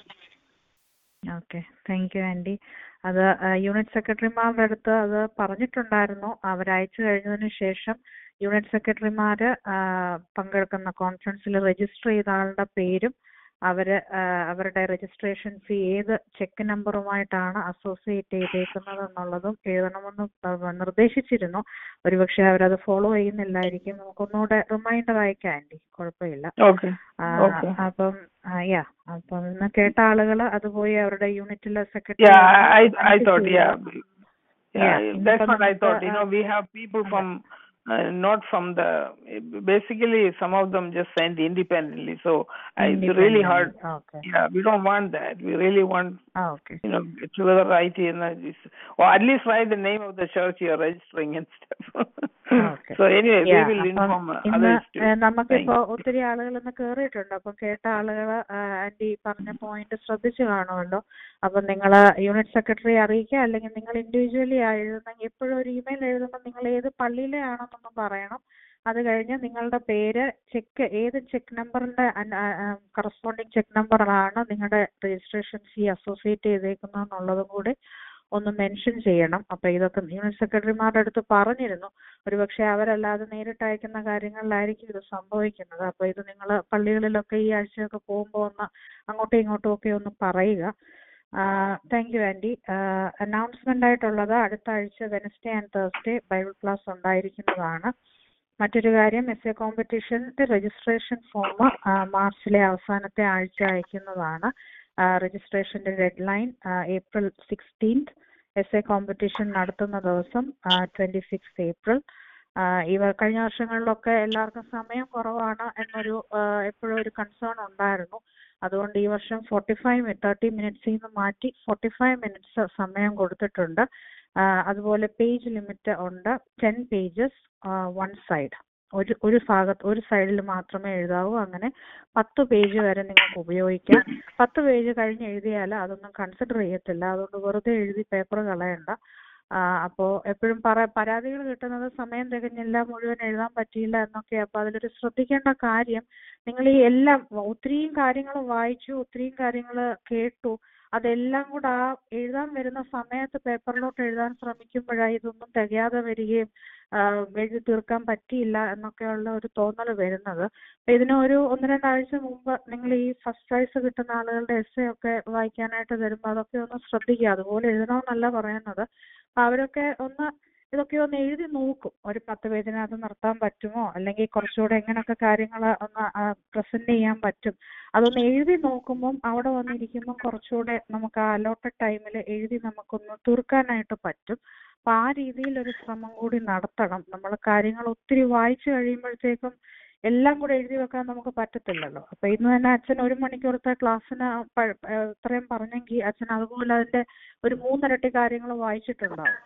Okay thank you Andy അത് unit സെക്രട്ടറിമാരുടെ അടുത്ത് അത് പറഞ്ഞിട്ടുണ്ടായിരുന്നു അവർ അയച്ചു കഴിഞ്ഞതിന് ശേഷം unit സെക്രട്ടറിമാര് പങ്കെടുക്കുന്ന കോൺഫറൻസിൽ രജിസ്റ്റർ ചെയ്ത ആളുടെ പേരും അവര് ആ, അവരുടെ രജിസ്ട്രേഷൻ ഫീ ഏത് ചെക്ക് നമ്പറുമായിട്ടാണ് അസോസിയേറ്റ് ചെയ്തേക്കുന്നത് എന്നുള്ളതും എഴുതണമെന്ന് പ- നിർദ്ദേശിച്ചിരുന്നു ഒരുപക്ഷെ അവരത് ഫോളോ ചെയ്യുന്നില്ലായിരിക്കും നമുക്കൊന്നുകൂടെ റിമൈൻഡർ അയക്കാം ആൻഡി കുഴപ്പമില്ല Okay. ആ, Okay. അപ്പം യാ അപ്പം ഇന്ന് കേട്ട ആളുകൾ അത് പോയി അവരുടെ യൂണിറ്റിലെ Yeah, I I, I thought yeah. Yeah, Yeah, that's ഇപ്പം what I thought. You നമുക്ക്, know, we have people from uh, not from the basically some of them just send independently. So I, it's really hard. Okay Yeah, we don't want that. We really want okay you know, get together write in, uh, this- or at least write the name of the church you're registering and stuff. Okay. so anyway, Yeah, we will അപ്പം inform uh, ഇന്ന് others too. ഏഹ്, നമുക്കിപ്പോ Thank you. ഒത്തിരി ആളുകൾ ഇന്ന് കേറിയിട്ടുണ്ട് അപ്പം കേട്ട ആളുകൾ ആന്റി പറഞ്ഞ പോയിന്റ് ശ്രദ്ധിച്ചു കാണുമല്ലോ അപ്പം നിങ്ങൾ യൂണിറ്റ് സെക്രട്ടറി അറിയിക്കുക അല്ലെങ്കിൽ നിങ്ങൾ ഇൻഡിവിജ്വലി എഴുതുന്നെങ്കിൽ എപ്പോഴും ഒരു ഇമെയിൽ എഴുതുമ്പോൾ നിങ്ങൾ ഏത് പള്ളിയിലെ ആണെന്നൊന്ന് പറയണം അത് കഴിഞ്ഞ് നിങ്ങളുടെ പേര് ചെക്ക് ഏത് ചെക്ക് നമ്പറിന്റെ കറസ്പോണ്ടിങ് ചെക്ക് നമ്പറിലാണ് നിങ്ങളുടെ രജിസ്ട്രേഷൻ ഫീ അസോസിയേറ്റ് ചെയ്തേക്കുന്നത് എന്നുള്ളതും കൂടി ഒന്ന് മെൻഷൻ ചെയ്യണം അപ്പൊ ഇതൊക്കെ യൂണിറ്റ് സെക്രട്ടറിമാരുടെ അടുത്ത് പറഞ്ഞിരുന്നു ഒരുപക്ഷെ അവരല്ലാതെ നേരിട്ട് അയക്കുന്ന കാര്യങ്ങളിലായിരിക്കും ഇത് സംഭവിക്കുന്നത് അപ്പൊ ഇത് നിങ്ങൾ പള്ളികളിലൊക്കെ ഈ ആഴ്ചയൊക്കെ പോകുമ്പോൾ ഒന്ന് അങ്ങോട്ടും ഇങ്ങോട്ടും ഒക്കെ ഒന്ന് പറയുക താങ്ക് യു ആൻഡി അനൗൺസ്മെന്റ് ആയിട്ടുള്ളത് അടുത്ത ആഴ്ച Wednesday and Thursday Bible class ഉണ്ടായിരിക്കുന്നതാണ് മറ്റൊരു കാര്യം എസ് എ കോമ്പറ്റീഷന്റെ രജിസ്ട്രേഷൻ ഫോം മാർച്ചിലെ അവസാനത്തെ ആഴ്ച അയക്കുന്നതാണ് രജിസ്ട്രേഷന്റെ deadline April sixteenth S A competition നടത്തുന്ന ദിവസം ട്വന്റി സിക്സ് ഏപ്രിൽ ഇവ കഴിഞ്ഞ വർഷങ്ങളിലൊക്കെ എല്ലാവർക്കും സമയം കുറവാണ് എന്നൊരു എപ്പോഴും ഒരു കൺസേൺ ഉണ്ടായിരുന്നു അതുകൊണ്ട് ഈ വർഷം ഫോർട്ടി ഫൈവ് തേർട്ടി മിനിറ്റ്സിൽ നിന്ന് മാറ്റി ഫോർട്ടി ഫൈവ് മിനിറ്റ്സ് സമയം കൊടുത്തിട്ടുണ്ട് ആ, അതുപോലെ പേജ് ലിമിറ്റ് ഉണ്ട് ടെൻ പേജസ് വൺ സൈഡ് ഒരു ഒരു ഭാഗത്ത് ഒരു സൈഡിൽ മാത്രമേ എഴുതാവൂ അങ്ങനെ പത്ത് പേജ് വരെ നിങ്ങൾക്ക് ഉപയോഗിക്കാം പത്ത് പേജ് കഴിഞ്ഞ് എഴുതിയാൽ അതൊന്നും കൺസിഡർ ചെയ്യത്തില്ല അതുകൊണ്ട് വെറുതെ എഴുതി പേപ്പർ കളയണ്ട ആ, അപ്പോ എപ്പോഴും പറ പരാതികൾ കിട്ടുന്നത് സമയം തികഞ്ഞില്ല മുഴുവൻ എഴുതാൻ പറ്റിയില്ല എന്നൊക്കെ അപ്പൊ അതിലൊരു ശ്രദ്ധിക്കേണ്ട കാര്യം നിങ്ങൾ ഈ എല്ലാം ഒത്തിരിയും കാര്യങ്ങൾ വായിച്ചു ഒത്തിരിയും കാര്യങ്ങൾ കേട്ടു അതെല്ലാം കൂടെ ആ എഴുതാൻ വരുന്ന സമയത്ത് പേപ്പറിലോട്ട് എഴുതാൻ ശ്രമിക്കുമ്പോഴാണ് ഇതൊന്നും തികയാതെ വരികയും ആ, എഴുതി തീർക്കാൻ പറ്റിയില്ല എന്നൊക്കെയുള്ള ഒരു തോന്നൽ വരുന്നത് അപ്പൊ ഇതിന് ഒരു ഒന്ന് രണ്ടാഴ്ച മുമ്പ് നിങ്ങൾ ഈ ഫസ്റ്റ് പ്രൈസ് കിട്ടുന്ന ആളുകളുടെ എസ് ഒക്കെ വായിക്കാനായിട്ട് വരുമ്പോൾ അതൊക്കെ ഒന്ന് ശ്രദ്ധിക്കുക അതുപോലെ എഴുതണമെന്നല്ല പറയുന്നത് അപ്പൊ അവരൊക്കെ ഒന്ന് ഇതൊക്കെ ഒന്ന് എഴുതി നോക്കും ഒരു പത്ത് പേജിനകത്ത് നിർത്താൻ പറ്റുമോ അല്ലെങ്കിൽ കുറച്ചുകൂടെ എങ്ങനെയൊക്കെ കാര്യങ്ങൾ ഒന്ന് പ്രസന്റ് ചെയ്യാൻ പറ്റും അതൊന്ന് എഴുതി നോക്കുമ്പം അവിടെ വന്നിരിക്കുമ്പോൾ കുറച്ചുകൂടെ നമുക്ക് ആ അലോട്ടഡ് ടൈമിൽ എഴുതി നമുക്കൊന്ന് തീർക്കാനായിട്ട് പറ്റും അപ്പൊ ആ രീതിയിൽ ഒരു ശ്രമം കൂടി നടത്തണം നമ്മൾ കാര്യങ്ങൾ ഒത്തിരി വായിച്ചു കഴിയുമ്പോഴത്തേക്കും എല്ലാം കൂടെ എഴുതി വെക്കാൻ നമുക്ക് പറ്റത്തില്ലല്ലോ അപ്പൊ ഇന്ന് തന്നെ അച്ഛൻ ഒരു മണിക്കൂറത്തെ ക്ലാസ്സിന് പ- ഏഹ് ഇത്രയും പറഞ്ഞെങ്കിൽ അച്ഛൻ അതുപോലെ അതിന്റെ ഒരു മൂന്നിരട്ടി കാര്യങ്ങൾ വായിച്ചിട്ടുണ്ടാവും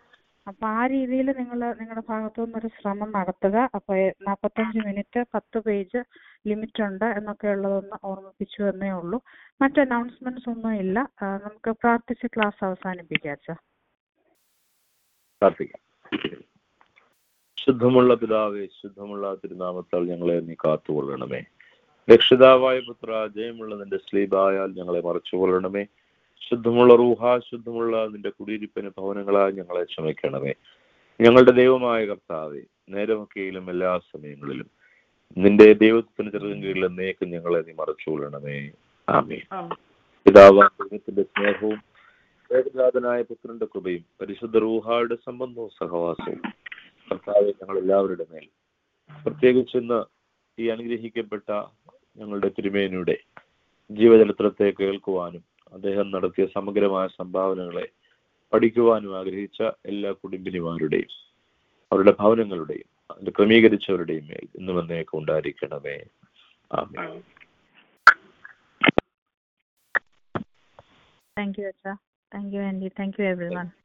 അപ്പൊ ആ രീതിയിൽ നിങ്ങൾ നിങ്ങളുടെ ഭാഗത്തു നിന്നൊരു ശ്രമം നടത്തുക അപ്പൊ നാൽപ്പത്തഞ്ച് മിനിറ്റ് പത്ത് പേജ് ലിമിറ്റ് ഉണ്ട് എന്നൊക്കെ ഉള്ളതൊന്ന് ഓർമ്മിപ്പിച്ചു എന്നേ ഉള്ളൂ മറ്റ് അനൗൺസ്മെന്റ്സ് ഒന്നും ഇല്ല ആ, നമുക്ക് പ്രാർത്ഥിച്ച് ക്ലാസ് അവസാനിപ്പിക്കാം അച്ഛാ പ്രാർത്ഥിക്കാം ശുദ്ധമുള്ള പിതാവേ ശുദ്ധമുള്ള തിരുനാമത്താൽ ഞങ്ങളെ നീ കാത്തുകൊള്ളണമേ രക്ഷിതാവായ പുത്ര ജയമുള്ള നിന്റെ സ്ലീബായാൽ ഞങ്ങളെ മറച്ചുകൊള്ളണമേ ശുദ്ധമുള്ള റൂഹ ശുദ്ധമുള്ള നിന്റെ കുടിയിരിപ്പിന് ഭവനങ്ങളാൽ ഞങ്ങളെ ക്ഷമിക്കണമേ ഞങ്ങളുടെ ദൈവമായ കർത്താവെ നേരമൊക്കെയിലും എല്ലാ സമയങ്ങളിലും നിന്റെ ദൈവത്തിന് ചെറുതും കീഴിൽ എന്നേക്കും ഞങ്ങളെ നീ മറച്ചുകൊള്ളണമേ ആമേ പിതാവ് ദൈവത്തിന്റെ സ്നേഹവും ഏകജാതനായ പുത്രന്റെ കൃപയും പരിശുദ്ധ റൂഹായുടെ സംബന്ധവും സഹവാസവും കർത്താവെ ഞങ്ങൾ എല്ലാവരുടെ മേൽ പ്രത്യേകിച്ച് ഇന്ന് ഈ അനുഗ്രഹിക്കപ്പെട്ട ഞങ്ങളുടെ തിരുമേനിയുടെ ജീവചരിത്രത്തെ കേൾക്കുവാനും അദ്ദേഹം നടത്തിയ സമഗ്രമായ സംഭാവനകളെ പഠിക്കുവാനും ആഗ്രഹിച്ച എല്ലാ കുടുംബിനിമാരുടെയും അവരുടെ ഭവനങ്ങളുടെയും അത് ക്രമീകരിച്ചവരുടെയും മേൽ ഇന്നും എന്നേക്കും ഉണ്ടായിരിക്കണമേ ആമേ താങ്ക് യു അച്ഛാ thank you Andy thank you every one